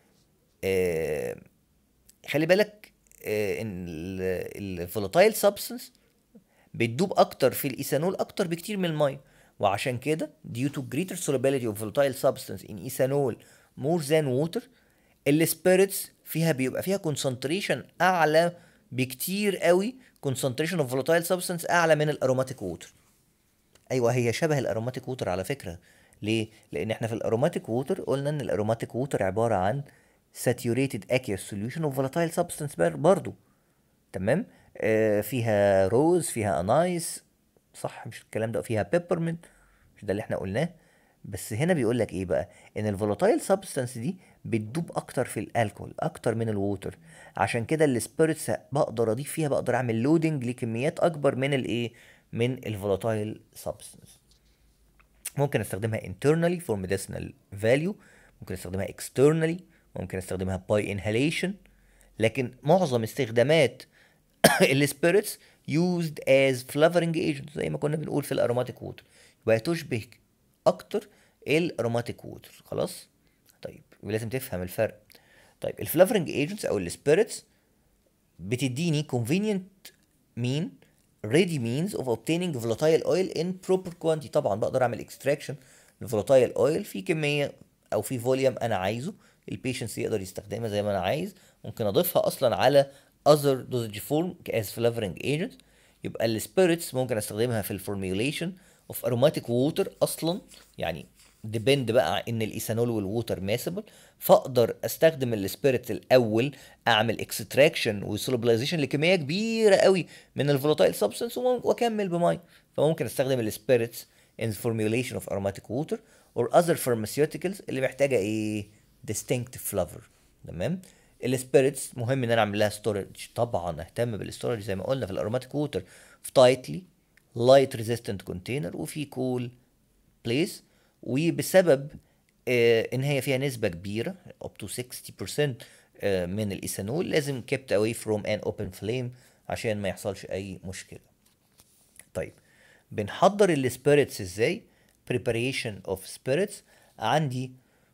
Speaker 1: آه خلي بالك آه ان الفولاتايل سبستنس بتدوب اكتر في الايثانول اكتر بكتير من الميه وعشان كده due to greater solubility of volatile substance in ethanol more than water السبيريتس فيها بيبقى فيها concentration اعلى بكتير قوي concentration of volatile substance اعلى من الاروماتيك ووتر ايوه هي شبه الاروماتيك ووتر على فكره ليه لان احنا في الاروماتيك ووتر قلنا ان الاروماتيك ووتر عباره عن saturated aqueous solution of volatile substance برضو تمام آه فيها روز فيها انايس صح مش الكلام ده فيها بيبرمنت مش ده اللي احنا قلناه بس هنا بيقول لك ايه بقى ان الفولاتايل سبستانس دي بتدوب اكتر في الالكول اكتر من الووتر عشان كده السبيريتس بقدر اضيف فيها بقدر اعمل لودنج لكميات اكبر من الايه من الفولاتايل سبستانس ممكن استخدمها internally for medicinal value ممكن استخدمها externally ممكن استخدمها by inhalation لكن معظم استخدامات السبيريتس used as flavoring agent زي ما كنا بنقول في الاروماتيك ووتر يبقى تشبه اكتر الاروماتيك ووتر خلاص طيب لازم تفهم الفرق طيب الفلافرنج ايجنتس او السبيريتس بتديني convenient mean ready means of obtaining volatile oil in proper quantity طبعا بقدر اعمل extraction للفولاتايل اويل في كميه او في فوليوم انا عايزه البيشنس يقدر يستخدمها زي ما انا عايز ممكن اضيفها اصلا على other dosage form as flavoring agent يبقى السبيريتس ممكن استخدمها في الفورميوليشن اوف اروماتيك ووتر اصلا يعني ديبند بقى ان الايثانول والووتر ماسبل فاقدر استخدم السبيريت الاول اعمل اكستراكشن وسولوبلايزيشن لكميه كبيره قوي من الفولاتايل سبستنس واكمل بميه فممكن استخدم السبيريتس in formulation of aromatic water or other pharmaceuticals اللي محتاجه ايه distinctive flavor تمام السبيريتس مهم ان انا اعمل لها ستورج طبعا اهتم بالستورج زي ما قلنا في الاروماتيك ووتر في تايتلي لايت ريزيستنت كونتينر وفي كول بليس وبسبب آه ان هي فيها نسبه كبيره up to 60% آه من الايثانول لازم kept away from an open flame عشان ما يحصلش اي مشكله طيب بنحضر السبيريتس ازاي preparation of spirits عندي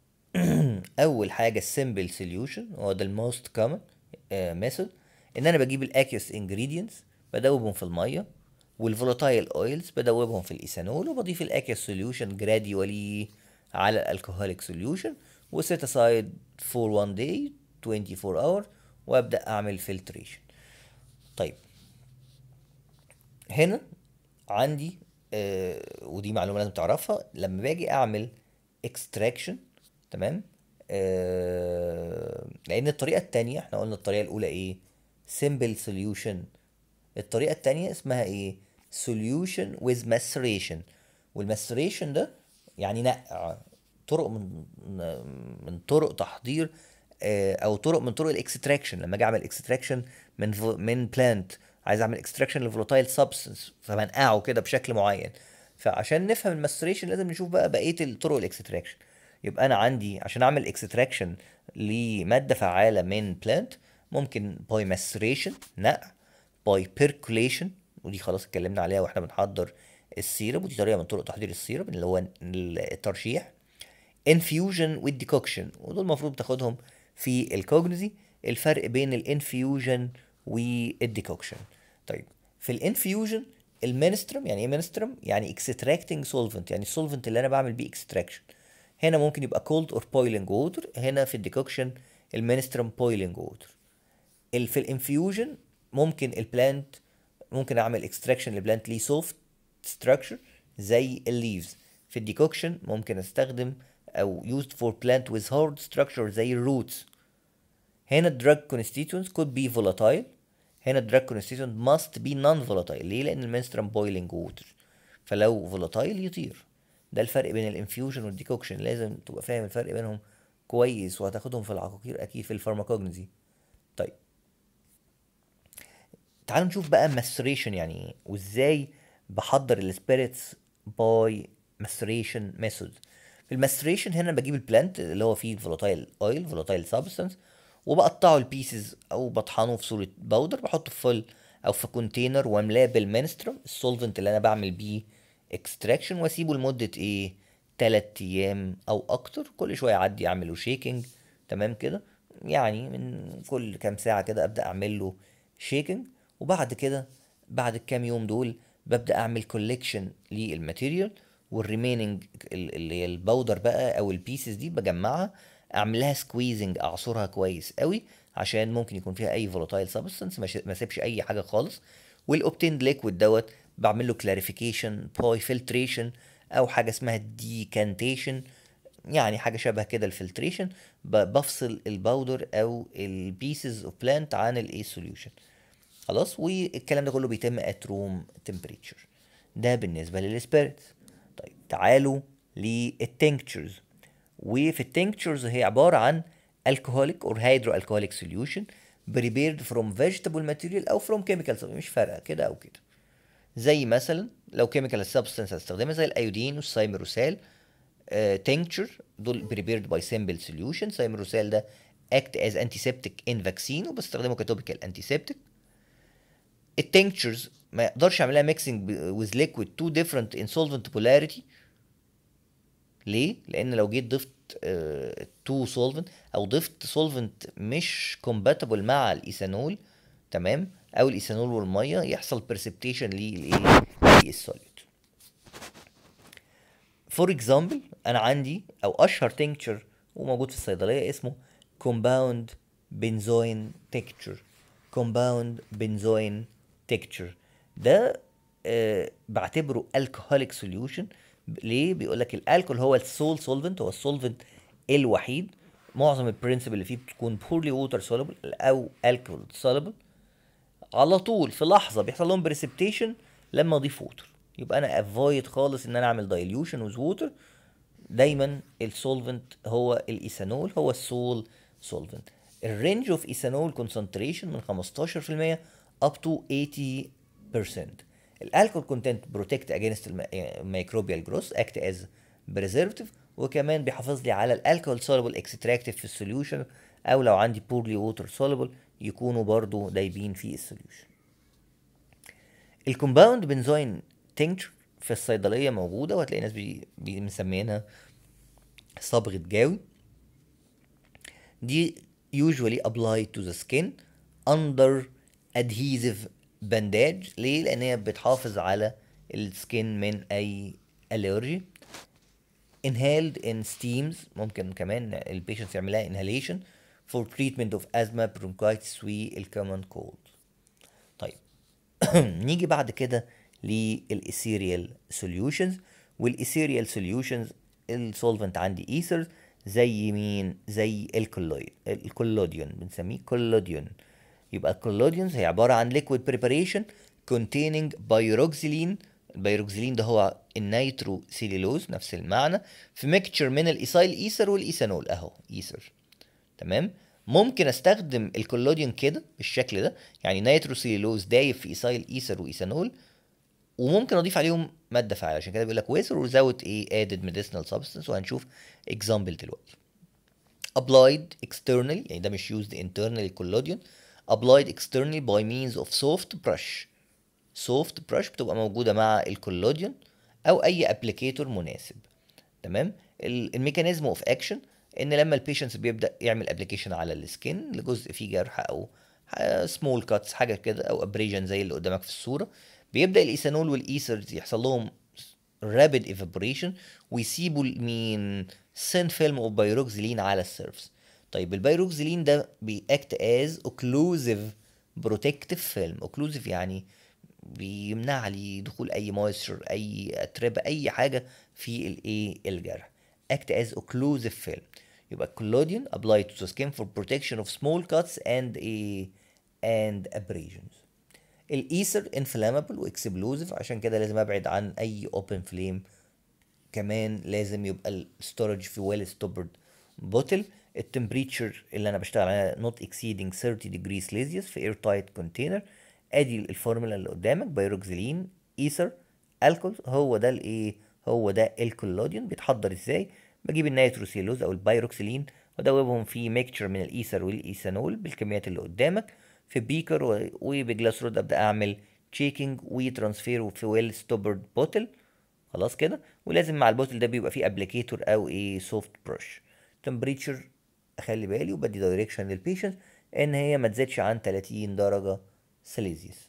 Speaker 1: اول حاجه السمبل سوليوشن هو ده الموست كومن ميثود ان انا بجيب الاكيوس انجريدينتس بدوبهم في الميه والفولاتايل اويلز بدوبهم في الايثانول وبضيف الاكيوس سوليوشن جراديولي على الالكوهوليك سوليوشن وسيت اسايد فور 1 داي 24 اور وابدا اعمل فلتريشن طيب هنا عندي آه ودي معلومه لازم تعرفها لما باجي اعمل اكستراكشن تمام آه لان الطريقه التانية احنا قلنا الطريقه الاولى ايه simple solution الطريقه التانية اسمها ايه solution with maceration والماستريشن ده يعني نقع طرق من من طرق تحضير آه او طرق من طرق الاكستراكشن لما اجي اعمل اكستراكشن من فو من بلانت عايز اعمل اكستراكشن لفولاتايل سبستنس فبنقعه كده بشكل معين فعشان نفهم الماستريشن لازم نشوف بقى بقيه الطرق الاكستراكشن يبقى انا عندي عشان اعمل اكستراكشن لماده فعاله من بلانت ممكن باي ماستريشن نقع باي بيركوليشن ودي خلاص اتكلمنا عليها واحنا بنحضر السيرب ودي طريقه من طرق تحضير السيرب اللي هو الترشيح انفيوجن والديكوكشن ودول المفروض تاخدهم في الكوجنزي الفرق بين الانفيوجن والديكوكشن طيب في الانفيوجن المينسترم يعني ايه مينسترم يعني اكستراكتنج سولفنت يعني السولفنت اللي انا بعمل بيه اكستراكشن هنا ممكن يبقى cold or boiling water هنا في الديكوكشن المينسترم boiling water في الانفيوجن ممكن البلانت ممكن اعمل اكستراكشن لبلانت ليه سوفت ستراكشر زي الليفز في الديكوكشن ممكن استخدم او used for plant with hard structure زي الروتس هنا drug constituents could be volatile هنا drug constituent must be non-volatile ليه؟ لأن المنسترم boiling water فلو volatile يطير ده الفرق بين الانفيوجن والديكوكشن لازم تبقى فاهم الفرق بينهم كويس وهتاخدهم في العقاقير أكيد في الفارماكوجنزي طيب تعالوا نشوف بقى ماستريشن يعني ايه وازاي بحضر السبيريتس باي ماستريشن ميثود في الماستريشن هنا بجيب البلانت اللي هو فيه فولاتايل اويل فولاتايل سبستانس وبقطعه البيسز او بطحنه في صوره باودر بحطه في فل او في كونتينر واملاه بالمنسترم السولفنت اللي انا بعمل بيه اكستراكشن واسيبه لمده ايه 3 ايام او اكتر كل شويه اعدي اعمله شيكنج تمام كده يعني من كل كام ساعه كده ابدا اعمل له شيكنج وبعد كده بعد الكام يوم دول ببدا اعمل كوليكشن للماتيريال والريميننج اللي هي الباودر بقى او البيسز دي بجمعها اعملها سكويزنج اعصرها كويس قوي عشان ممكن يكون فيها اي فولاتايل سبستانس ما اسيبش اي حاجه خالص والاوبتيند ليكويد دوت بعمل له كلاريفيكيشن باي فلتريشن او حاجه اسمها ديكانتيشن يعني حاجه شبه كده الفلتريشن بفصل الباودر او البيسز اوف بلانت عن الاي سوليوشن خلاص والكلام ده كله بيتم ات روم تمبريتشر ده بالنسبه للسبيريتس طيب تعالوا للتنكتشرز وفي التنكتشرز هي عباره عن alcoholic or hydroalcoholic solution prepared from vegetable material او from chemical مش فارقه كده او كده زي مثلا لو chemical substance هستخدمها زي الايودين والسايمروسال تنكتشر دول prepared by simple solution سايمروسال ده act as antiseptic in vaccine وبستخدمه كتوبيكال antiseptic التنكتشرز ما يقدرش اعملها ميكسنج with liquid two different in solvent polarity ليه؟ لان لو جيت ضفت تو uh, سولفنت او ضفت سولفنت مش كومباتبل مع الايثانول تمام او الايثانول والميه يحصل برسبتيشن للايه للسوليد فور اكزامبل انا عندي او اشهر تنكتشر وموجود في الصيدليه اسمه كومباوند بنزوين تكتشر كومباوند بنزوين تكتشر ده آه بعتبره الكهوليك سوليوشن ليه بيقول لك الالكول هو السول سولفنت هو السولفنت الوحيد معظم البرنسبل اللي فيه بتكون بورلي ووتر سوليبل او الكول سوليبل على طول في لحظه بيحصل لهم بريسبتيشن لما اضيف ووتر يبقى انا افويد خالص ان انا اعمل دايليوشن ويز ووتر دايما السولفنت هو الايثانول هو السول سولفنت الرينج اوف ايثانول كونسنتريشن من 15% up to 80% الالكول كونتنت بروتكت اجينست الميكروبيال جروث اكت از بريزرفتيف وكمان بيحافظ لي على الالكول سوليبل اكستراكتيف في السوليوشن او لو عندي بورلي ووتر سوليبل يكونوا برضو دايبين في السوليوشن الكومباوند بنزوين تنكتشر في الصيدليه موجوده وهتلاقي ناس بي بي مسمينها صبغه جاوي دي usually applied to the skin under adhesive بانداج ليه لان هي بتحافظ على السكين من اي الرجي inhaled in steams ممكن كمان البيشنت يعملها inhalation for treatment of asthma bronchitis والcommon cold طيب نيجي بعد كده للإيثيريال solutions والإيثيريال solutions السولفنت عندي ايثرز زي مين زي الكولويد الكولوديون بنسميه كولوديون يبقى الكولوديونز هي عبارة عن liquid preparation containing pyroxylene البيروكسيلين ده هو النيترو سيلولوز نفس المعنى في ميكتشر من الايثايل ايثر والايثانول اهو ايثر تمام ممكن استخدم الكولوديون كده بالشكل ده يعني نيترو سيلولوز دايب في ايثايل ايثر وايثانول وممكن اضيف عليهم ماده فعاله عشان كده بيقول لك with or without ايه added medicinal substance وهنشوف example دلوقتي applied externally يعني ده مش used internally الكولوديون applied externally by means of soft brush soft brush بتبقى موجودة مع الكولوديون أو أي ابليكيتور مناسب تمام الميكانيزم اوف اكشن ان لما البيشنت بيبدا يعمل ابلكيشن على السكين لجزء فيه جرح او سمول كاتس حاجه كده او ابريجن زي اللي قدامك في الصوره بيبدا الايثانول والايثرز يحصل لهم رابيد ايفابوريشن ويسيبوا مين سين فيلم اوف بايروكسيلين على السيرفس طيب البايروكسيلين ده بيأكت از اوكلوزيف بروتكتيف فيلم اوكلوزيف يعني بيمنع لي دخول اي مويستشر اي اتربه اي حاجه في الايه الجرح act as occlusive film يبقى collodion applied to the skin for protection of small cuts and a and abrasions الايثر inflammable واكسبلوزيف عشان كده لازم ابعد عن اي open flame كمان لازم يبقى الستورج في well stoppered bottle التمبريتشر اللي انا بشتغل عليها not exceeding 30 degrees celsius في air tight container ادي الفورمولا اللي قدامك بايروكسيلين ايثر الكول هو ده الايه هو ده الكولوديون بيتحضر ازاي بجيب النيتروسيلوز او البايروكسيلين وادوبهم في ميكتشر من الايثر والايثانول بالكميات اللي قدامك في بيكر و- وبجلاس رود ابدا اعمل تشيكينج وترانسفير في ويل ستوبرد بوتل خلاص كده ولازم مع البوتل ده بيبقى فيه ابليكيتور او ايه سوفت برش تمبريتشر اخلي بالي وبدي دايركشن للبيشنت ان هي ما تزيدش عن 30 درجه سيليزيوس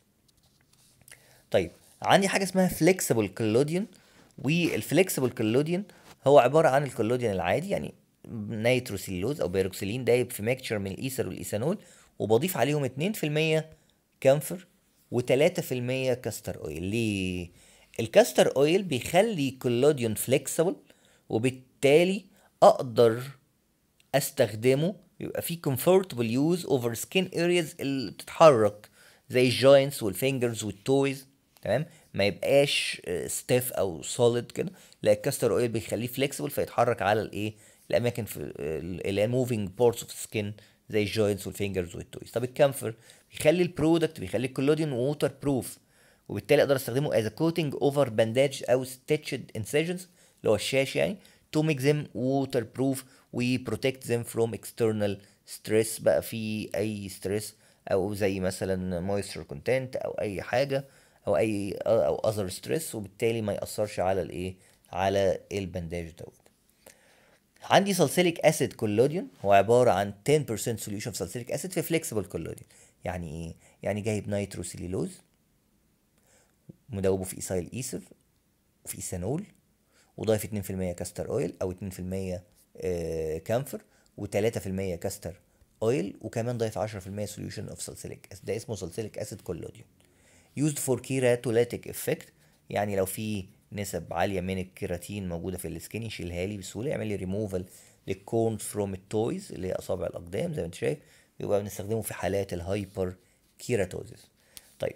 Speaker 1: طيب عندي حاجه اسمها فليكسيبل كلوديان والفليكسيبل كلوديان هو عباره عن الكلوديان العادي يعني نيتروسيلوز او بيروكسيلين دايب في ميكتشر من الايثر والايثانول وبضيف عليهم 2% كامفر و3% كاستر اويل ليه الكاستر اويل بيخلي كلوديون فليكسيبل وبالتالي اقدر استخدمه يبقى فيه comfortable use over skin areas اللي بتتحرك زي الجوينتس والفينجرز والتويز تمام ما يبقاش ستيف او سوليد كده لا الكاستر اويل بيخليه فليكسيبل فيتحرك على الايه الاماكن في ال- اللي هي موفينج بارتس اوف سكين زي الجوينتس والفينجرز والتويز طب الكامفر بيخلي البرودكت بيخلي الكولوديون ووتر بروف وبالتالي اقدر استخدمه as a coating over bandage او stitched incisions اللي هو الشاش يعني to make them waterproof و protect them from external stress بقى في اي stress او زي مثلا moisture content او اي حاجه او اي او other stress وبالتالي ما ياثرش على الايه على البنداج دوت عندي سلسليك اسيد كولوديون هو عباره عن 10% solution في سلسليك اسيد في فليكسيبل كولوديون يعني ايه يعني جايب نيتروسيليلوز مدوبه في ايثايل ايثر وفي ايثانول وضايف 2% كاستر اويل او 2% آه، كامفر و3% كاستر اويل وكمان ضايف 10% solution of salicylic acid ده اسمه سلسليك اسيد كولوديون used for keratolytic effect يعني لو في نسب عالية من الكيراتين موجودة في السكين يشيلها لي بسهولة يعمل لي ريموفال للكورنز فروم التويز اللي هي أصابع الأقدام زي ما أنت شايف يبقى بنستخدمه في حالات الهايبر كيراتوزيس طيب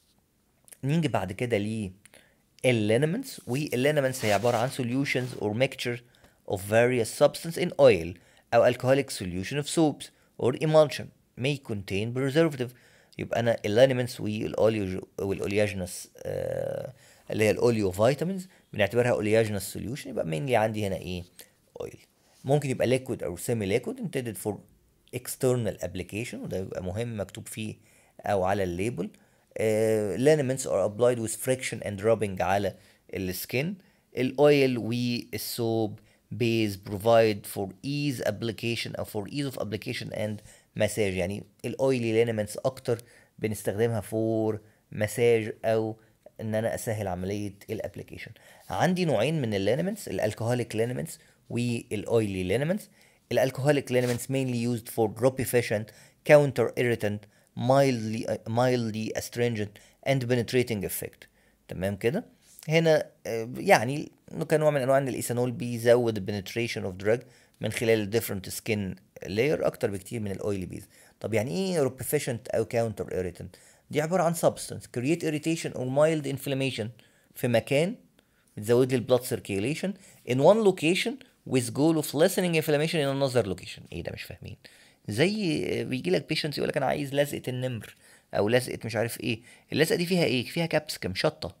Speaker 1: نيجي بعد كده ل اللينمنتس واللينمنتس هي عبارة عن solutions or mixture of various substance in oil أو alcoholic solution of soaps or emulsion may contain preservative يبقى أنا اللينمنتس والأوليو والأولياجنس آه اللي هي الأوليو فيتامينز بنعتبرها أولياجنس solution يبقى mainly عندي هنا إيه oil ممكن يبقى liquid أو semi liquid intended for external application وده بيبقى مهم مكتوب فيه أو على الليبل uh, liniments are applied with friction and rubbing على السكين الاويل والسوب بيز provide for ease application او for ease of application and massage يعني الاويلي liniments اكتر بنستخدمها for مساج او ان انا اسهل عمليه الابلكيشن عندي نوعين من اللينمنتس الالكوهوليك لينمنتس والاويلي لينمنتس الالكوهوليك لينمنتس mainly used for drop efficient counter irritant mildly mildly astringent and penetrating effect تمام كده هنا آه، يعني إنه كنوع من انواع ان الايثانول بيزود البنتريشن اوف دراج من خلال different skin layer اكتر بكتير من الاويلي بيز طب يعني ايه روبيفيشنت او counter irritant دي عباره عن substance create irritation or mild inflammation في مكان بتزود لي البلاد circulation in one location with goal of lessening inflammation in another location ايه ده مش فاهمين زي بيجي لك بيشنت يقول لك انا عايز لزقه النمر او لزقه مش عارف ايه اللزقه دي فيها ايه فيها كابسكم شطه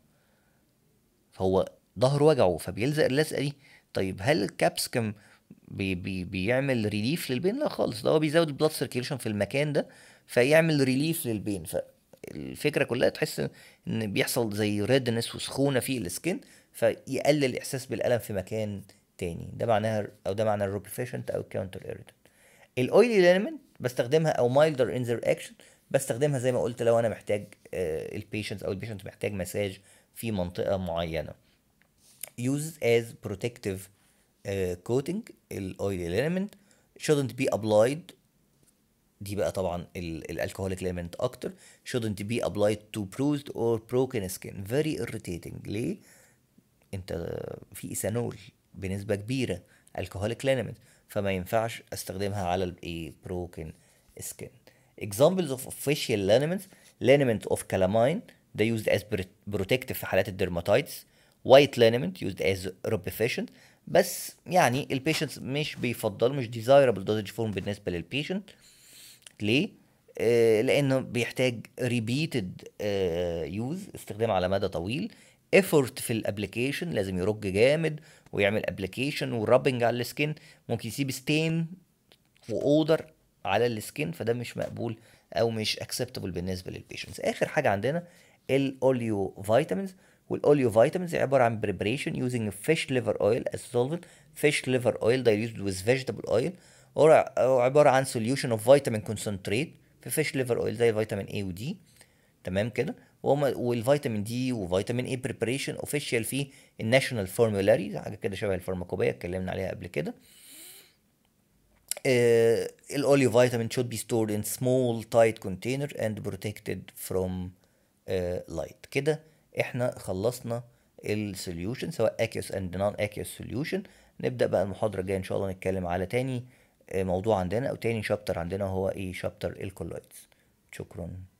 Speaker 1: فهو ظهره وجعه فبيلزق اللزقه دي طيب هل الكابسكم بي بي بيعمل ريليف للبين لا خالص ده هو بيزود البلاد سيركيليشن في المكان ده فيعمل ريليف للبين فالفكره كلها تحس ان بيحصل زي ريدنس وسخونه في السكين فيقلل الاحساس بالالم في مكان تاني ده معناها او ده معنى الروبيفيشنت او الكاونتر ايريتنت الاويلي لينمنت بستخدمها او مايلدر ان ذير اكشن بستخدمها زي ما قلت لو انا محتاج البيشنت او البيشنت محتاج مساج في منطقه معينه used as protective uh, coating الاويلي element shouldn't be applied دي بقى طبعا الالكوهوليك element اكتر shouldn't be applied to bruised or broken skin very irritating ليه انت في ايثانول بنسبه كبيره الكوهوليك element فما ينفعش استخدمها على الايه broken skin examples of official liniments liniment of calamine ده used as pro- protective في حالات الدرماتايتس white liniment used as rubefacient بس يعني البيشنت مش بيفضل مش desirable dosage form بالنسبه للبيشنت ليه؟ آه لانه بيحتاج repeated آه use استخدام على مدى طويل effort في الابلكيشن لازم يرج جامد ويعمل ابلكيشن ورابنج على السكين ممكن يسيب ستين واودر على السكين فده مش مقبول او مش اكسبتبل بالنسبه للبيشنتس اخر حاجه عندنا الاوليو فيتامينز والاوليو فيتامينز عباره عن preparation using fish liver oil as solvent fish liver oil diluted with vegetable oil او عباره عن solution of vitamin concentrate في fish liver oil زي فيتامين A و D تمام كده وهما والفيتامين دي وفيتامين اي بريبريشن اوفيشال في الناشونال فورمولاري حاجه كده شبه الفارماكوبيه اتكلمنا عليها قبل كده uh, الاوليو فيتامين should be stored in small tight container and protected from uh, light كده احنا خلصنا السوليوشن سواء aqueous and non aqueous solution نبدأ بقى المحاضرة الجاية ان شاء الله نتكلم على تاني موضوع عندنا او تاني شابتر عندنا هو ايه شابتر الكولويدز شكرا